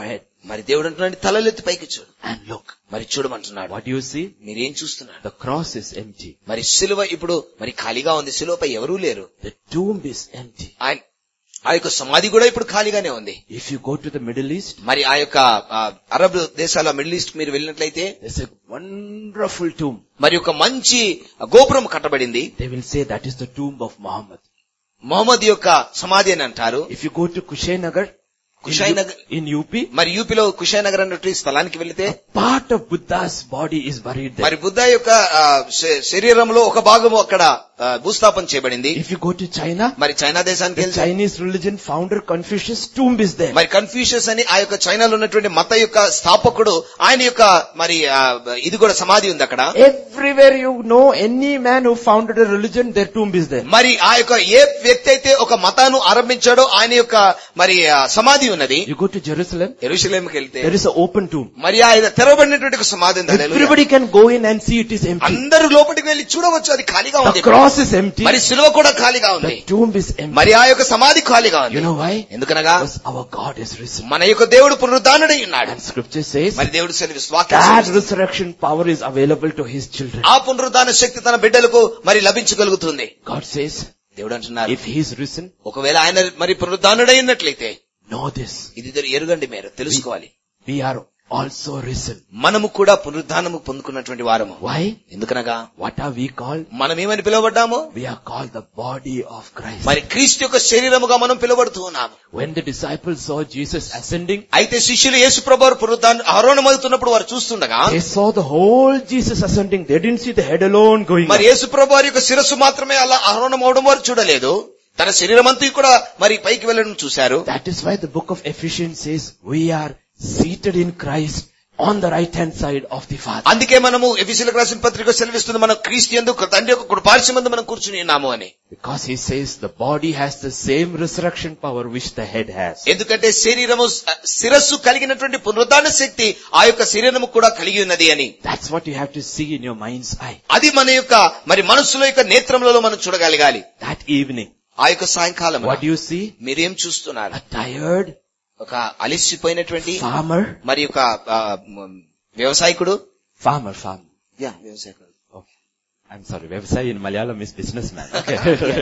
మరి దేవుడు అంటున్నాడు తలలెత్తి పైకి చూడు and look. మరి చూడమంటున్నాడు What do you see? మీరేం చూస్తున్నారు The cross is empty. మరి సిలువ ఇప్పుడు మరి ఖాళీగా ఉంది సిలువపై ఎవరూ లేరు The tomb is empty. ఆయన ఆ యొక్క సమాధి కూడా ఇప్పుడు ఖాళీగానే ఉంది If you go to the Middle East, మరి ఆ యొక్క ఆ, అరబ్ దేశాల మిడిల్ ఈస్ట్ మీరు వెళ్ళినట్లయితే there's a wonderful tomb. మరి ఒక మంచి గోపురం కట్టబడింది They will say that is the tomb of Muhammad. Mohammed యొక్క సమాధి అని అంటారు If you go to Kushinagar, in, Kushinagar- U- in UP, మరి యూపీలో కుషానగర్ అన్నటువంటి స్థలానికి వెళితే part of Buddha's body is buried there. మరి బుద్ధ యొక్క ఆ, శ- శరీరంలో ఒక భాగము అక్కడ ఆ, భూస్థాపన చేయబడింది If you go to China, మరి చైనా దేశానికి the వెళ్తే Chinese religion founder Confucius' tomb is there. మరి కన్ఫ్యూషన్స్ అని ఆ యొక్క చైనాలో ఉన్నటువంటి మత యొక్క స్థాపకుడు ఆయన యొక్క మరి ఆ, ఇది కూడా సమాధి ఉంది అక్కడ Everywhere you know any man who founded a religion, their tomb is there. మరి ఆ యొక్క ఏ వ్యక్తి అయితే ఒక మతాను ఆరంభించాడో ఆయన యొక్క మరి ఆ, సమాధి ఉన్నది You go to Jerusalem, ఎరుషలేంకి వెళ్తే there is an open tomb. మరి ఆయన తెరవబడినటువంటి ఒక సమాధి ఉంది హల్లెలూయా. Everybody can go in and see it is empty. అందరూ లోపలికి వెళ్లి చూడవచ్చు అది ఖాళీగా The ఉంది cross is empty. మరి సిలువ కూడా ఖాళీగా ఉంది The tomb is empty. మరి ఆ యొక్క సమాధి ఖాళీగా ఉంది You know why? ఎందుకనగా Because our God is risen. మన యొక్క దేవుడు పునరుద్ధానుడై ఉన్నాడు And scripture says మరి దేవుడు సెలవిస్తూ వాక్యం that సెలవిస్తుంది. resurrection power is available to his children. ఆ పునరుద్ధాన శక్తి తన బిడ్డలకు మరి లభించగలుగుతుంది God says, దేవుడు అంటున్నారు if he is risen, ఒకవేళ ఆయన మరి పునరుద్ధానుడై ఉన్నట్లయితే know this. ఇది తెలు- ఎరుగండి మీరు తెలుసుకోవాలి We are also risen. మనము కూడా పునరుద్ధానము పొందుకున్నటువంటి వారము Why? ఎందుకనగా What are we called? మనం ఏమని పిలువబడ్డాము We are called the body of Christ. మరి క్రీస్తు యొక్క శరీరముగా మనం పిలువబడుతూ ఉన్నాము When the disciples saw Jesus ascending, అయితే శిష్యులు యేసు ప్రభు పునరుద్ధాన ఆరోణమవుతున్నప్పుడు వారు చూస్తుండగా they saw the whole Jesus ascending. They didn't see the head alone going మరి up. యేసు ప్రభు వారి యొక్క శిరస్సు మాత్రమే అలా ఆరోహణం అవడం వారు చూడలేదు తన శరీరం అంతా కూడా మరి పైకి వెళ్ళడం చూశారు That is why the book of Ephesians says, we are seated in Christ on the right hand side of the Father. అందుకే మనము ఎఫీసీలకు రాసిన పత్రిక సెలవిస్తుంది మనం క్రీస్తు ఎందుకు తండ్రి యొక్క కుడిపార్శ్వమందు మనం కూర్చుని ఉన్నాము అని Because he says the body has the same resurrection power which the head has. ఎందుకంటే శరీరము శిరస్సు కలిగినటువంటి పునరుద్ధాన శక్తి ఆ యొక్క శరీరము కూడా కలిగి ఉన్నది అని That's what you have to see in your mind's eye. అది మన యొక్క మరి మనస్సులో యొక్క నేత్రములలో మనం చూడగలగాలి That evening, ఆ యొక్క సాయంకాలం what do you see? మీరేం చూస్తున్నారు A tired ఒక అలిసిపోయినటువంటి farmer, మరి ఒక ఆ, మ్, వ్యవసాయకుడు farmer, farmer. యా వ్యవసాయకుడు Okay. I'm sorry, Vyavasai in Malayalam is businessman. Okay.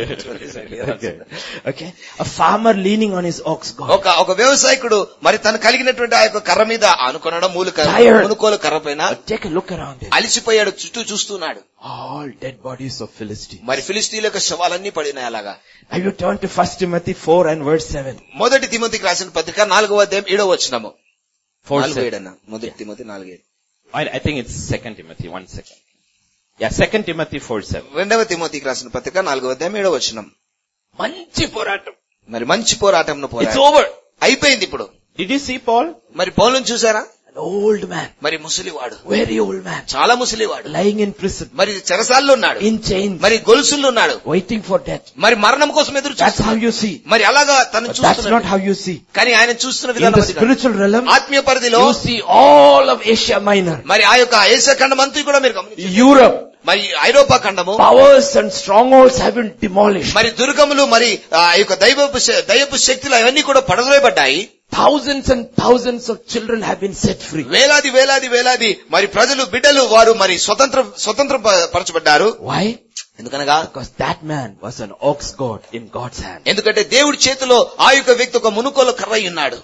okay. Okay. A farmer leaning on his ox goad. ఒక ఒక వ్యవసాయకుడు మరి తను కలిగినటువంటి ఆ యొక్క కర్ర మీద ఆనుకొనడం మూలు కర్ర Tired. మునుకోలు కర్ర పైన Take a look around him. అలిసిపోయాడు చుట్టూ చూస్తున్నాడు All dead bodies of Philistines. మరి ఫిలిస్తీన్ల యొక్క శవాలన్నీ పడినాయి అలాగా Now you turn to 1 Timothy 4 and verse 7. మొదటి తిమోతికి రాసిన పత్రిక నాలుగవ అధ్యాయం ఏడవ వచ్చినము 4 నాలుగు 7. ఏడన్న మొదటి తిమోతి నాలుగు ఏడు I, I think it's 2 Timothy, one second. Yeah, 2 Timothy 4 7. రెండవ తిమోతికి రాసిన పత్రిక నాలుగవ అధ్యాయం ఏడవ వచ్చినం మంచి పోరాటం. మరి మంచి పోరాటం It's over. అయిపోయింది ఇప్పుడు Did you see Paul? మరి పౌలను చూసారా An old man. మరి ముసలివాడు Very old man. చాలా ముసలివాడు Lying in prison. మరి చెరసాల్లో ఉన్నాడు In chains. మరి గొలుసుల్లో ఉన్నాడు Waiting for death. మరి మరణం కోసం ఎదురు That's how చూస్తున్నాడు you see. మరి అలాగా తను But that's not చూస్తున్నాడు how you see. కానీ ఆయన చూస్తున్న In విధానం the అది కాదు. spiritual realm, ఆత్మీయ పరిధిలో you see all of Asia Minor, మరి ఆ యొక్క ఏషియా ఖండం అంతా కూడా మీరు గమనించండి Europe, మరి ఐరోపా ఖండము powers and strongholds have been demolished. మరి దుర్గములు మరి ఆ యొక్క దైవపు శ- దైవపు శక్తులు అవన్నీ కూడా పడద్రోయబడ్డాయి Thousands and thousands of children have been set free. వేలాది వేలాది వేలాది మరి ప్రజలు బిడ్డలు వారు మరి స్వతంత్ర స్వతంత్ర ప- పరచబడ్డారు Why? ఎందుకనగా Because that man was an ox god in God's hand. ఎందుకంటే దేవుడి చేతిలో ఆ యొక్క వ్యక్తి ఒక మునుకోలు కర్ర అయి ఉన్నాడు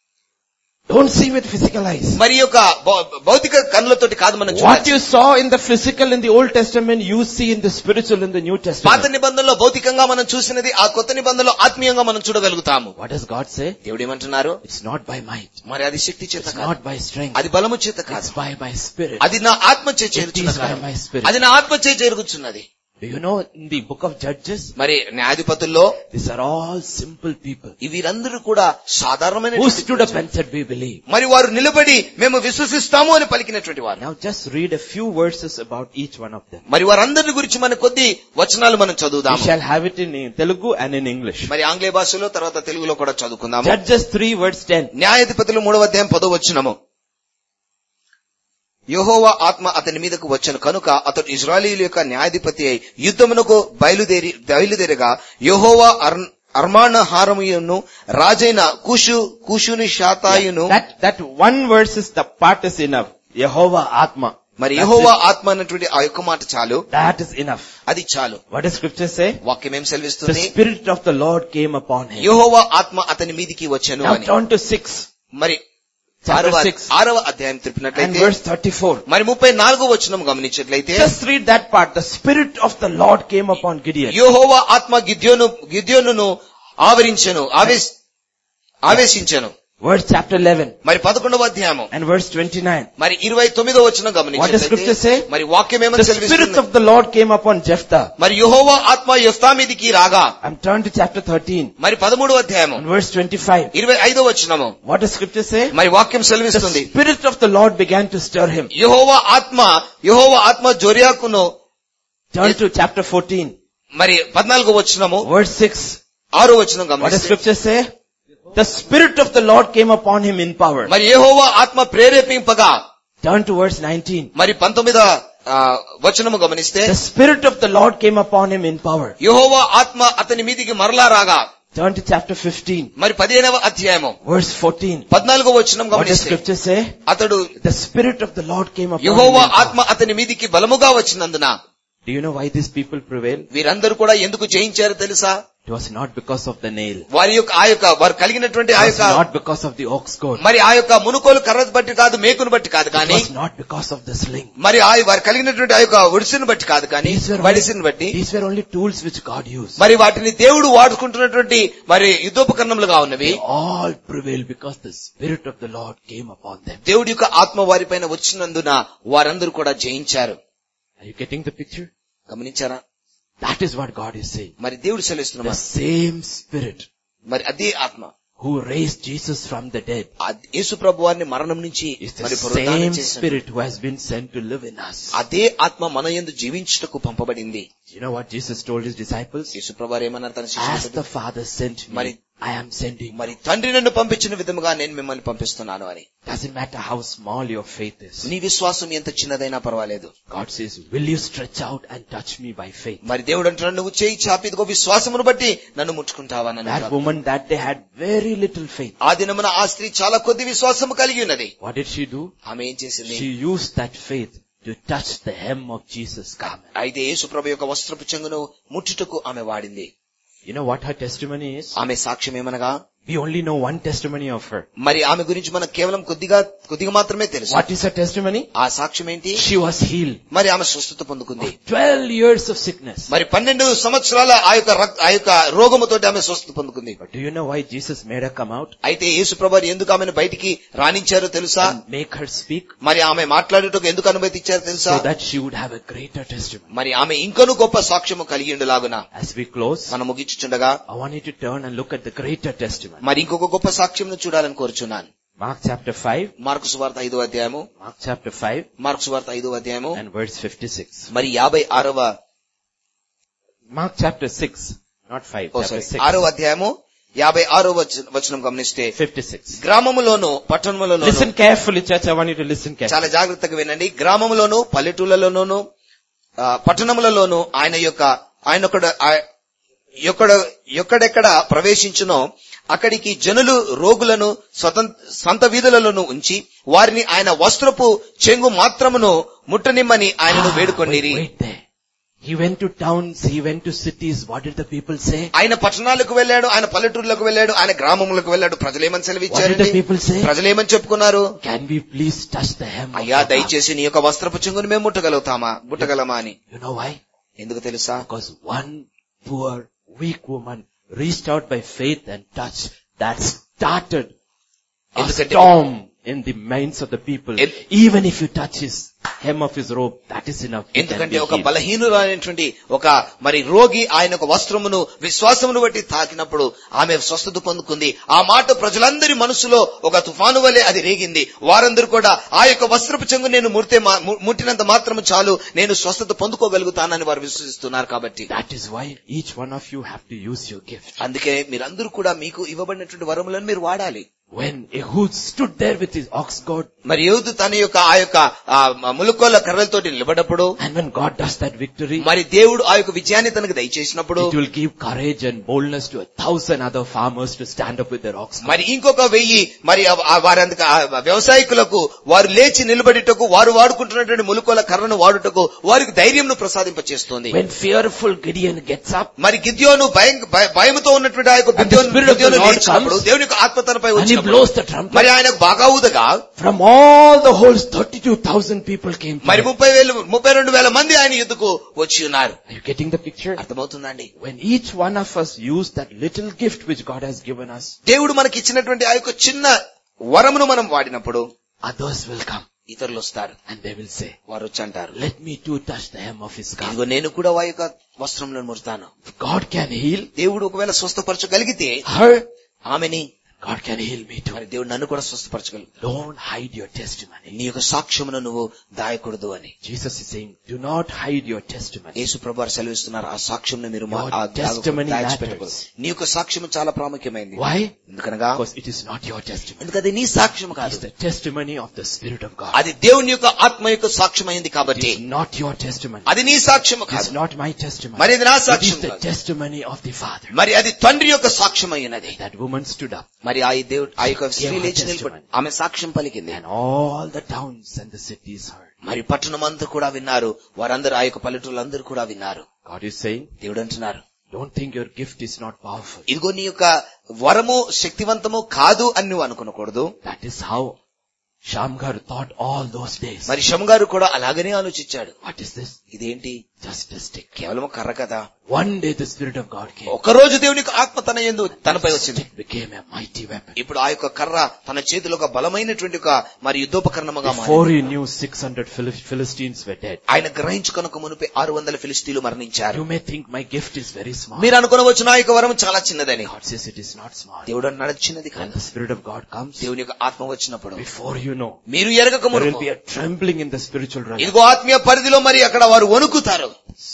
Don't see with physical eyes. మరి యొక్క భౌ- భౌతిక కన్నులతోటి కాదు మనం What చూడాలి you saw in the physical in the Old Testament, you see in the spiritual in the New పాత Testament. నిబంధనలో భౌతికంగా మనం చూసినది ఆ కొత్త నిబంధనలో ఆత్మీయంగా మనం చూడగలుగుతాము What does God say? దేవుడు ఏమంటున్నారు It's not by might. మరి అది శక్తి చేత It's కాదు not by strength. అది బలము చేత It's కాదు by my spirit. అది నా ఆత్మ చే It is by చేరుచున్నది my spirit. అది నా ఆత్మ చే చేరుగుచున్నది Do you know in the book of Judges, మరి న్యాయాధిపతుల్లో these are all simple people ఈ వీరందరూ కూడా సాధారణమైన who stood up and said, we believe. మరి వారు నిలబడి మేము విశ్వసిస్తాము అని పలికినటువంటి వారు Now just read a few verses about each one of them. మరి వారందరి గురించి మన కొద్ది వచనాలు మనం We చదువుదాము shall have it in Telugu and in English. మరి ఆంగ్లేయ భాషలో తర్వాత తెలుగులో కూడా చదువుకుందాము Judges 3 verse 10. న్యాయాధిపతులు మూడవ అధ్యాయం పదో వచ్చినము యెహోవా ఆత్మ అతని మీదకు వచ్చను కనుక అతడు ఇజ్రాయేలీల యొక్క న్యాయాధిపతి అయి యుద్ధమునకు బయలుదేరి బయలుదేరగా యెహోవా అరణ్- అర్మాణ హారమును రాజైన కుషు కుషుని శాతాయును That, that one verse is the part is enough. Jehovah Atma. మరి That's యెహోవా it. ఆత్మ అన్నటువంటి ఆ యొక్క మాట చాలు That is enough. అది చాలు What does scripture say? వాక్యం ఏం The సెలవిస్తుంది spirit of the Lord came upon him. యెహోవా ఆత్మ అతని మీదికి వచ్చెను Now అని turn to 6 మరి Chapter ఆరవ six. ఆరవ అధ్యాయం and తిప్పినట్లయితే verse 34. మరి ముప్పై నాలుగో వచనం గమనించట్లయితే Just read that part. The spirit of the Lord came upon Gideon. యెహోవా ఆత్మ గిద్యోను గిద్యోనును ఆవరించెను ఆవేశ ఆవేశించెను Verse chapter 11 మరి పదకొండవ అధ్యాయము and verse 29. మరి ఇరవై తొమ్మిదో వచ్చిన What does scripture say? మరి వాక్యం ఏమని The spirit సెలవిస్తుంది of the Lord came upon Jephthah. మరి యెహోవా ఆత్మ యొఫ్తా మీదికి రాగా I'm turned to chapter 13 మరి పదమూడో అధ్యాయము and verse 25. ఇరవై ఐదో వచ్చినము What does scripture say? మరి వాక్యం The సెలవిస్తుంది spirit of the Lord began to stir him. యెహోవా ఆత్మ యెహోవా ఆత్మ జొరియాకును Turn to chapter 14 మరి పద్నాలుగో వచ్చినము verse 6. ఆరో వచనం What does గమనిస్తే scripture say? The spirit of the Lord came upon him in power. మరి యెహోవా ఆత్మ ప్రేరేపింపగా Turn to verse 19. మరి పంతొమ్మిదో ఆ, వచనము గమనిస్తే The spirit of the Lord came upon him in power. యెహోవా ఆత్మ అతని మీదికి మరలా రాగా Turn to chapter 15 మరి పదిహేనవ అధ్యాయము verse 14. పద్నాలుగో వచనం What does గమనిస్తే scripture say? అతడు The spirit of the Lord came upon him. Jehovah in power. ఆత్మ అతని మీదికి బలముగా వచ్చినందున Do you know why these people prevail? వీరందరూ కూడా ఎందుకు జయించారు తెలుసా It was not because of the nail. వారి యొక్క ఆ యొక్క వారు కలిగినటువంటి It ఆ was యొక్క not because of the ox goad. మరి ఆ యొక్క మునుకోలు కర్ర బట్టి కాదు మేకును బట్టి కాదు It కానీ was not because of the sling. మరి ఆ వారు కలిగినటువంటి ఆ యొక్క ఒడిసిని బట్టి కాదు కానీ These were, వడిసిని only, బట్టి these were only tools which God used. మరి వాటిని దేవుడు వాడుకుంటున్నటువంటి మరి యుద్ధోపకరణములుగా ఉన్నవి They all prevailed because the spirit of the Lord came upon them. దేవుడి యొక్క ఆత్మ వారిపైన వచ్చినందున వారందరూ కూడా జయించారు Are you getting the picture? గమనించారా That is what God is saying. మరి దేవుడు సెలవిస్తున్న The మాట. same spirit మరి అదే ఆత్మ who raised Jesus from the dead ఆ యేసు ప్రభు వారిని మరణం నుంచి is the మరి పునరుద్ధానం same చేశాడు. spirit who has been sent to live in us. అదే ఆత్మ మన యందు జీవించుటకు పంపబడింది You know what Jesus told his disciples? యేసు ప్రభు వారు ఏమన్నారు తన As శిష్యులతో the Father sent me, Mari- I am sending. you. మరి తండ్రి నన్ను పంపించిన విధముగా నేను మిమ్మల్ని పంపిస్తున్నాను అని Doesn't matter how small your faith is. నీ విశ్వాసం ఎంత చిన్నదైనా పర్వాలేదు God says, will you stretch out and touch me by faith? మరి దేవుడు అంటున్నాడు నువ్వు చేయి చాపి ఇదిగో విశ్వాసమును బట్టి నన్ను ముట్టుకుంటావా అని That అంటున్నాడు. woman that day had very little faith. ఆ దినమున ఆ స్త్రీ చాలా కొద్ది విశ్వాసము కలిగి ఉన్నది What did she do? ఆమె ఏం చేసింది She used that faith to touch the hem of Jesus' garment. అయితే యేసు ప్రభు యొక్క వస్త్రపు చెంగును ముట్టుటకు ఆమె వాడింది You know what her testimony is? ఆమె సాక్ష్యం ఏమనగా We only know one testimony of her. మరి ఆమె గురించి మనకు కేవలం కొద్దిగా కొద్దిగా మాత్రమే తెలుసు What is her testimony? ఆ సాక్ష్యం ఏంటి She was healed. మరి ఆమె స్వస్థత పొందుకుంది 12 years of sickness. మరి పన్నెండు సంవత్సరాల ఆ యొక్క రక్- ఆ యొక్క రోగముతో ఆమె స్వస్థత పొందుకుంది But do you know why Jesus made her come out? అయితే యేసు ప్రభు ఎందుకు ఆమెను బయటికి రాణించారో తెలుసా And make her speak మరి ఆమె మాట్లాడేటకు ఎందుకు అనుమతి ఇచ్చారో తెలుసా so that she would have a greater testimony. మరి ఆమె ఇంకను గొప్ప సాక్ష్యము కలిగి ఉండలాగున As we close, మనం ముగించుచుండగా I want you to turn and look at the greater testimony. మరి ఇంకొక గొప్ప సాక్ష్యం చూడాలని కోరుచున్నాను Mark chapter 5, మార్కు సువార్త ఐదో అధ్యాయము Mark chapter 5 మార్కు సువార్త ఐదో అధ్యాయము and verse 56. మరి యాభై ఆరవ Mark chapter 6, not 5, oh chapter sorry ఆరో అధ్యాయము యాభై ఆరో వచ- వచనం గమనిస్తే 6. 56. గ్రామములోను పట్టణములోను Listen carefully, church. I want you to listen carefully. చాలా జాగ్రత్తగా వినండి గ్రామములోను పల్లెటూళ్ళలోను ఆ, పట్టణములలోను ఆయన యొక్క ఆయన ఒకడు ఆ- ఎక్కడ ఎక్కడెక్కడ ప్రవేశించునో అక్కడికి జనులు రోగులను స్వతం- సంత వీధులలోను ఉంచి వారిని ఆయన వస్త్రపు చెంగు మాత్రమును ముట్టనిమ్మని ఆయనను Ah, వేడుకొండిరి wait, wait there. He went to towns, he went to cities. What did the people say? ఆయన పట్టణాలకు వెళ్ళాడు ఆయన పల్లెటూర్లకు వెళ్ళాడు ఆయన గ్రామములకు వెళ్ళాడు ప్రజలేమని What did సెలవిచ్చారండి the people say? ప్రజలేమని చెప్పుకున్నారు Can we please touch the hem of అయ్యా your garment? దయచేసి నీ యొక్క వస్త్రపు చెంగును మేము ముట్టగలుగుతామా ముట్టగలమా అని You know why? ఎందుకు తెలుసా Because one poor, weak woman reached out by faith and touched that started a ఎందుకంటే- storm in the minds of the people. N- Even if you touch his hem of his robe, that is enough. He can ఎందుకంటే be ఒక healed. బలహీనురాలైనటువంటి ఒక మరి రోగి ఆయన ఒక వస్త్రమును విశ్వాసమును బట్టి తాకినప్పుడు ఆమె స్వస్థత పొందుకుంది ఆ మాట ప్రజలందరి మనసులో ఒక తుఫాను వలె అది రేగింది వారందరూ కూడా ఆ యొక్క వస్త్రపు చెంగు నేను ముడితే మా- ము- ముట్టినంత మాత్రము చాలు నేను స్వస్థత పొందుకోగలుగుతానని వారు విశ్వసిస్తున్నారు కాబట్టి That is why each one of you have to use your gift. అందుకే మీరందరూ కూడా మీకు ఇవ్వబడినటువంటి వరములను మీరు వాడాలి when Ehud stood there with his ox goad, మరి యోధు తన యొక్క ఆ యొక్క ఆ ములుకోల కర్రలతోటి నిలబడ్డప్పుడు and when God does that victory, మరి దేవుడు ఆ యొక్క విజయాన్ని తనకు దయచేసినప్పుడు it will give courage and boldness to a thousand other farmers to stand up with their ox goad. మరి ఇంకొక వెయ్యి మరి ఆ- ఆ వారి అందుకు ఆ వ్యవసాయకులకు వారు లేచి నిలబడిటకు వారు వాడుకుంటున్నటువంటి ములుకోల కర్రను వాడుటకు వారికి ధైర్యంను ప్రసాదింపచేస్తుంది When fearful Gideon gets up, మరి గిద్యోను భయం భయ- భయముతో ఉన్నటువంటి ఆ యొక్క And the Gideon Spirit of the Gideon Lord లేచినప్పుడు comes, దేవుని యొక్క ఆత్మ తనపై and he వచ్చినప్పుడు blows the trumpet, మరి ఆయనకు బాగా ఊదగా from all the holes, 32,000 people came to మరి him. ముప్పై వేలు ముప్పై రెండు వేల మంది ఆయన యుద్ధకు వచ్చి ఉన్నారు Are you getting the picture? అర్థమవుతుందండి When each one of us use that little gift which God has given us, దేవుడు మనకి ఇచ్చినటువంటి ఆ యొక్క చిన్న వరమును మనం వాడినప్పుడు others will come ఇతరులు వస్తారు and they will say, వారు వచ్చి అంటారు let me too touch the hem of his garment. ఇదిగో నేను కూడా వారి యొక్క వస్త్రంలో ముడతాను If God can heal దేవుడు ఒకవేళ స్వస్థపరచగలిగితే her, ఆమెని God can heal me too. మరి దేవుడు నన్ను కూడా స్వస్థపరచగలరు Don't hide your testimony. నీ యొక్క సాక్ష్యమును నువ్వు దాయకూడదు అని Jesus is saying, do not hide your testimony. యేసు ప్రభు వారు సెలవిస్తున్నారు ఆ సాక్ష్యం మీరు మా- Your ఆ testimony దాచిపెట్టకూడదు. నీ యొక్క సాక్ష్యం చాలా ప్రాముఖ్యమైనది Why? ఎందుకనగా Because it is not your testimony. ఎందుకంటే అది నీ సాక్ష్యం కాదు It's the testimony of the Spirit of God. అది దేవుని యొక్క ఆత్మ యొక్క సాక్ష్యం అయింది It కాబట్టి is not your testimony. అది నీ సాక్ష్యం It is కాదు not my testimony. మరి ఇది నా It is సాక్ష్యం the కాదు. testimony of the Father. మరి అది తండ్రి యొక్క సాక్ష్యం అయినది That woman stood up మరి ఆ దేవుడు ఆ యొక్క స్త్రీ Gave her లేచి testimony. నిలబడి ఆమె సాక్ష్యం పలికింది and all the towns and the cities heard. మరి పట్టణం అంతా కూడా విన్నారు వారందరూ ఆ యొక్క పల్లెటూళ్ళందరూ కూడా విన్నారు God is saying, దేవుడు అంటున్నారు don't think your gift is not powerful. ఇదిగో నీ యొక్క వరము శక్తివంతము కాదు అని నువ్వు అనుకునకూడదు That is how Shamgar thought all those days. మరి శమ గారు కూడా అలాగనే ఆలోచించాడు What is this? ఇదేంటి Just a stick. కేవలం కర్ర కదా One day the Spirit of God came. ఒక రోజు దేవునికి ఆత్మ తన ఎందు తనపై వచ్చింది Stick became a mighty weapon. ఇప్పుడు ఆ యొక్క కర్ర తన చేతిలో ఒక బలమైనటువంటి ఒక మరి యుద్ధోపకరణముగా Before మారింది he knew 600 Phil- Philistines were dead. ఆయన గ్రహించుకొనక మునిపే ఆరు వందల ఫిలిస్తీన్లు మరణించారు You may think my gift is very small. మీరు అనుకునవచ్చు నా యొక్క వరం చాలా చిన్నదని God says it is not small. దేవుడు అన్నాడు చిన్నది When కాదు the Spirit of God comes, దేవుని యొక్క ఆత్మ వచ్చినప్పుడు before you know, మీరు ఎరగక there will మునుపు be a trembling in the spiritual realm. ఇదిగో ఆత్మీయ పరిధిలో మరి అక్కడ వారు వణుకుతారు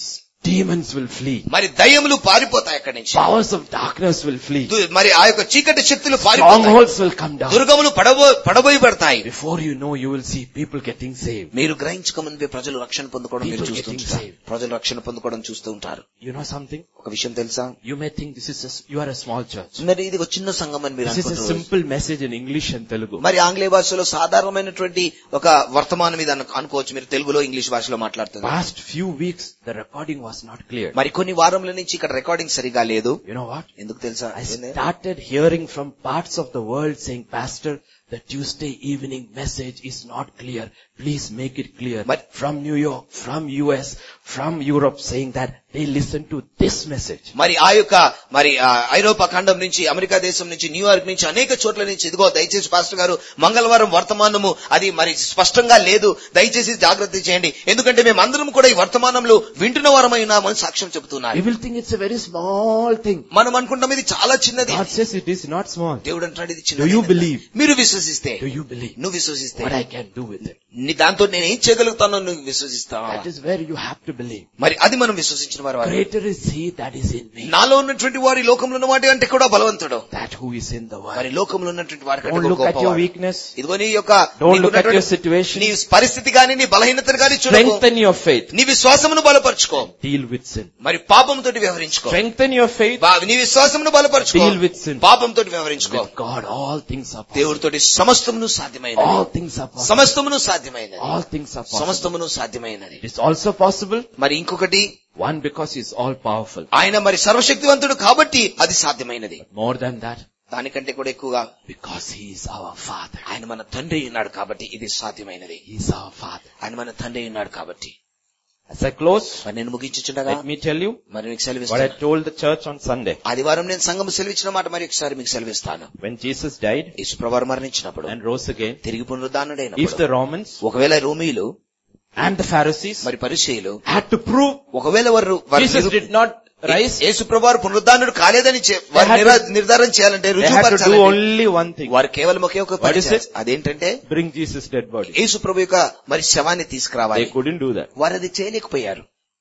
Demons will flee. మరి దయ్యములు పారిపోతాయి అక్కడి నుంచి Powers of darkness will flee. దు- మరి ఆ యొక్క చీకటి శక్తులు పారిపోతాయి Strongholds will come down. దుర్గములు పడబో పడబోయి పెడతాయి Before you know, you will see people getting saved. మీరు గ్రహించక ముందే ప్రజలు రక్షణ పొందుకోవడం మీరు People చూస్తూ getting ఉంటారు saved. ప్రజలు రక్షణ పొందుకోవడం చూస్తూ ఉంటారు You know something? ఒక విషయం తెలుసా You may think this is a, you are a small church. మరి ఇది ఒక చిన్న సంఘం అని మీరు This is a అనుకుంటున్నారు simple message in English and Telugu. మరి ఆంగ్లేయ భాషలో సాధారణమైనటువంటి ఒక వర్తమానం ఇది అను- అనుకోవచ్చు మీరు తెలుగులో ఇంగ్లీష్ భాషలో మాట్లాడుతున్నారు Past few weeks, the recording was not clear. మరి కొన్ని వారముల నుంచి ఇక్కడ రికార్డింగ్ సరిగా లేదు You know what? ఎందుకు తెలుసా I started hearing from parts of the world saying, Pastor, the Tuesday evening message is not clear. Please make it clear. But- from New York, from US, from Europe saying that they listen to this message. మరి ఆ యొక్క మరి ఆ ఐరోపా ఖండం నుంచి America దేశం నుంచి న్యూయార్క్ నుంచి అనేక చోట్ల నుంచి ఇదిగో దయచేసి పాస్టర్ గారు మంగళవారం వర్తమానము అది మరి స్పష్టంగా లేదు దయచేసి జాగ్రత్త చేయండి ఎందుకంటే మేమందరం కూడా ఈ వర్తమానంలో వింటున్న వారమై ఉన్నామని సాక్ష్యం చెబుతున్నారు We will think it's a very small thing. మనం అనుకుంటాం ఇది చాలా చిన్నది God says it is not small. దేవుడు అంటాడు ఇది Do you చిన్నది believe? మీరు విశ్వసిస్తే Do you believe నువ్వు విశ్వసిస్తే what I can do with it? నీ దాంతో నేను ఏం చేయగలుగుతానో నువ్వు విశ్వసిస్తావా That is where you have to believe. మరి అది మనం విశ్వసించిన వారు వారు. Greater is He that is in me. నాలో ఉన్నటువంటి వారి లోకంలో ఉన్న వాటి అంటే కూడా బలవంతుడు That who is in the మరి world. లోకంలో ఉన్నటువంటి వారి కంటే Don't కూడా look at your గొప్పవాడు. weakness. ఇదిగో నీ యొక్క Don't నీకు look at your ఉన్నటువంటి situation. నీ పరిస్థితి గాని నీ బలహీనతను గాని చూడకు Strengthen your faith. నీ విశ్వాసమును బలపరుచుకో Deal with sin. మరి పాపంతో వ్యవహరించుకో Strengthen your faith. బా- నీ విశ్వాసమును బలపరుచుకో Deal with sin. పాపంతో వ్యవహరించుకో With God, all things are possible. దేవుడితోటి సమస్తమును సాధ్యమైనది All things are possible. సమస్తమును సాధ్యమైనది All things are possible. సమస్తమును సాధ్యమైనది It is also possible. మరి ఇంకొకటి One, because He is all powerful. ఆయన మరి సర్వశక్తివంతుడు కాబట్టి అది సాధ్యమైనది More than that, దానికంటే కూడా ఎక్కువగా because He is our Father. ఆయన మన తండ్రి ఉన్నాడు కాబట్టి ఇది సాధ్యమైనది He is our Father. ఆయన మన తండ్రి ఉన్నాడు కాబట్టి As I close, మరి నేను ముగించుచుండగా let me tell you మరి మీకు what I సెలవిస్తాను told the church on Sunday. ఆదివారం నేను సంఘం సెలవిచ్చిన మాట మరి ఒకసారి మీకు సెలవిస్తాను When Jesus died యేసుప్రభువారు మరణించినప్పుడు and rose again, తిరిగి if పునరుద్ధానుడైనప్పుడు the Romans ఒకవేళ రోమీలు and the Pharisees మరి పరిచయులు had to prove ఒకవేళ వారు వారు Jesus నిరు- did not rise, యేసుప్రభువారు పునరుద్ధానుడు కాలేదని చే- వారు They had నిరా- నిర్ధారణ చేయాలంటే they had to do రుజువుపరచాలంటే only one thing. వారు కేవలం ఒకే ఒక What పని is చేయాలి. it? అదేంటంటే Bring Jesus' dead body. యేసు ప్రభు యొక్క మరి శవాన్ని They తీసుకురావాలి couldn't do that. వారు అది చేయలేకపోయారు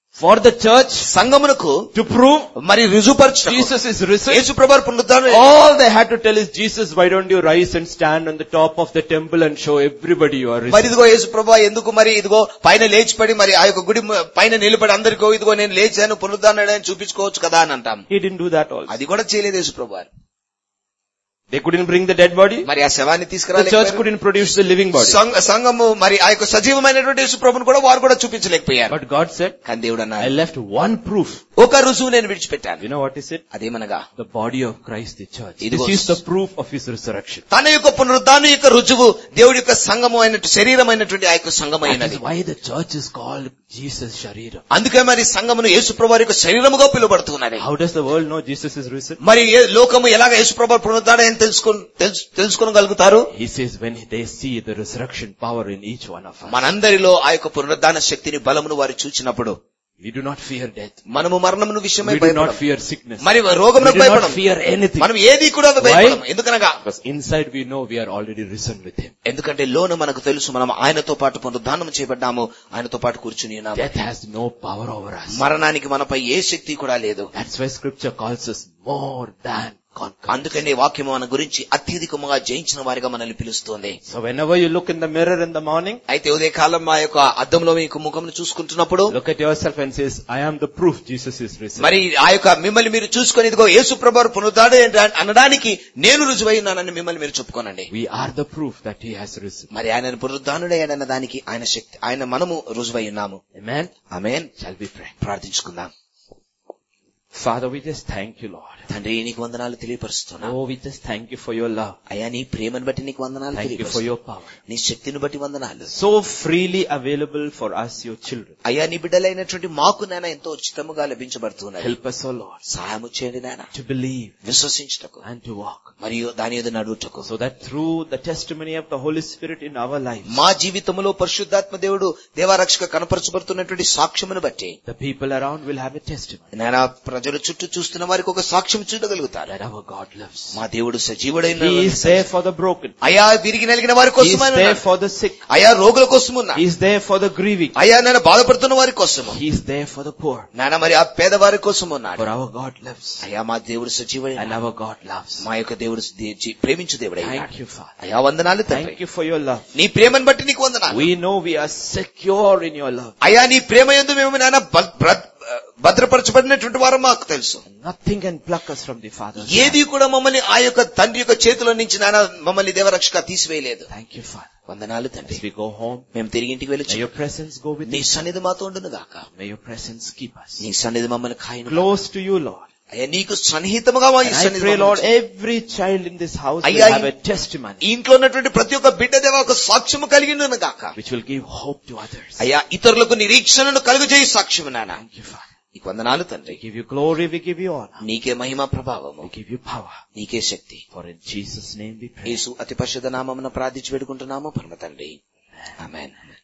For the church సంఘమునకు to prove మరి రుజుపరచు Jesus is risen, యేసు ప్రభు పునరుద్ధానం all they had to tell is, Jesus, why don't you rise and stand on the top of the temple and show everybody you are మరి risen? ఇదిగో యేసు ప్రభు ఎందుకు మరి ఇదిగో పైన లేచిపడి మరి ఆ యొక్క గుడి మ- పైన నిలబడి అందరికో ఇదిగో నేను లేచాను పునరుద్ధానాడని చూపించుకోవచ్చు కదా అని అంటాం He didn't do that also. అది కూడా చేయలేదు యేసు ప్రభు వారు. They couldn't bring the dead body. మరి ఆ శవాన్ని The church తీసుకురాలేకపోయారు couldn't produce the living body. సంఘ- సంఘము మరి ఆ యొక్క సజీవమైనటువంటి యేసు ప్రభుని కూడా వారు కూడా చూపించలేకపోయారు But God said, కానీ దేవుడు I అన్నారు left one proof. ఒక రుజువు నేను విడిచిపెట్టాను You know what is it? అదేమనగా The body of Christ, the church. ఇదిగో This is the proof of His resurrection. తన యొక్క పునరుద్ధానం యొక్క రుజువు దేవుడి యొక్క సంఘము అయినట్టు శరీరమైనటువంటి ఆ యొక్క That సంఘమైనది is why the church is called Jesus Sharira. అందుకే మరి సంఘమును యేసుప్రభు యొక్క శరీరముగా పిలువబడుతున్నది How does the world know Jesus is risen? మరి ఏ లోకము ఎలాగ యేసుప్రభు పునరుద్ధాడని తెలుసుకో తెలుసు- తెలుసుకోగలుగుతారు He says when they see the resurrection power in each one of us, మనందరిలో ఆ యొక్క పునరుద్ధాన శక్తిని బలమును వారు చూచినప్పుడు we do not fear death. మనము మరణమును విషయమై We do not భయపడము. fear sickness. మరి We రోగమునకు do not భయపడము fear anything. మనం ఏది కూడా భయపడము ఎందుకనగా Because inside we know we are already risen with Him. ఎందుకంటే లోన మనకు తెలుసు మనం ఆయనతో పాటు పునరుద్ధానం చేయబడ్డాము ఆయనతో పాటు కూర్చుని ఉన్నాము Death has no power over us. మరణానికి మనపై ఏ శక్తి కూడా లేదు That's why scripture calls us more than conquerors. అందుకనే వాక్యము మన గురించి అత్యధికముగా జయించిన వారిగా మనల్ని పిలుస్తోంది So whenever you look in the mirror in the morning, అయితే ఉదయ కాలం మా యొక్క అద్దంలో మీకు ముఖమును చూసుకుంటున్నప్పుడు look at yourself and says, I am the proof Jesus is risen. మరి ఆ యొక్క మిమ్మల్ని మీరు చూసుకొని ఇదిగో యేసు ప్రభు పునరుద్ధాడు అనడానికి నేను రుజువై ఉన్నానని మిమ్మల్ని మీరు చెప్పుకోనండి We are the proof that He has risen. మరి ఆయన పునరుద్ధానుడయ్యాడన్న దానికి ఆయన శక్తి ఆయన మనము రుజువై ఉన్నాము Amen? Amen Shall we pray? ప్రార్థించుకుందాం Father, we just thank you, Lord. తండ్రి నీకు వందనాలు తెలియపరుస్తున్నా Oh, we just thank you for your love. అయ్యా నీ ప్రేమను బట్టి నీకు వందనాలు Thank you for తెలియపరుస్తున్నా. your power. నీ శక్తిని బట్టి వందనాలు So freely available for us, your children. అయ్యా నీ బిడ్డలైనటువంటి మాకు నాయన ఎంతో ఉచితముగా లభించబడుతున్నది Help us, O Lord, సహాయము చేయండి నాయన to believe విశ్వసించుటకు and to walk. మరియు దాని మీద నడువుటకు So that through the testimony of the Holy Spirit in our lives, మా జీవితంలో పరిశుద్ధాత్మ దేవుడు దేవారక్షక కనపరచబడుతున్నటువంటి సాక్ష్యమును బట్టి the people around will have a testimony నాయన ప్రజలు చుట్టూ చూస్తున్న వారికి ఒక సాక్ష్యం చూడగలుగుతారు that our God lives. మా దేవుడు సజీవుడైన He is there for the broken. అయా విరిగి నలిగిన వారి He కోసం is ఆయన there ఉన్నాడు. for the sick. అయా రోగుల కోసం ఉన్నా He is there for the grieving. అయా నేను బాధపడుతున్న వారి కోసము He is there for the poor. నాయన మరి ఆ పేదవారి కోసం ఉన్నాడు For our God lives. అయ్యా మా దేవుడు సజీవుడైన And our God loves. మా యొక్క దేవుడు దే- జీ- ప్రేమించు దేవుడైనా Thank you, Father. అయ్యా వందనాలు తండ్రి Thank you for your love. నీ ప్రేమను బట్టి నీకు వందనాలు We know we are secure in your love. అయ్యా నీ ప్రేమ ఎందు మేము నాయన భ- భద్ర- భద్రపరచబడినటువంటి వారు మాకు తెలుసు Nothing can pluck us from the Father's ఏది కూడా మమ్మల్ని ఆ యొక్క తండ్రి యొక్క చేతిలో నుంచి నాయన మమ్మల్ని దేవరక్షక తీసివేయలేదు hand. Thank you, Father. వందనాలు తండ్రి As we go home, మేము తిరిగి ఇంటికి may వెళ్ళి your presence go with నీ us. సన్నిధి మాతో ఉండును గాక May your presence keep us నీ సన్నిధి మమ్మల్ని కాయను close to you, Lord. అయ్యా నీకు సన్నిహితముగా మా ఈ And I సన్నిధి pray, మమ్మల్ని Lord, ఉంచు. every child in this house will Ayya, have a testimony ఈ ఇంట్లో ఉన్నటువంటి ప్రతి ఒక్క బిడ్డ దేవ ఒక సాక్ష్యము కలిగి ఉండును గాక which will give hope to others. అయ్యా ఇతరులకు నిరీక్షణను కలుగజేయి సాక్ష్యము నాన్న Thank you, Father. నీకు వందనాలు తండ్రి We give you glory, we give you honor, నీకే మహిమ ప్రభావము we give you power. నీకే శక్తి For in Jesus' name we pray. యేసు అతి పరిశుద్ధ నామమున ప్రార్థించి పెడుకుంటున్నాము పరమ తండ్రి ఆమెన్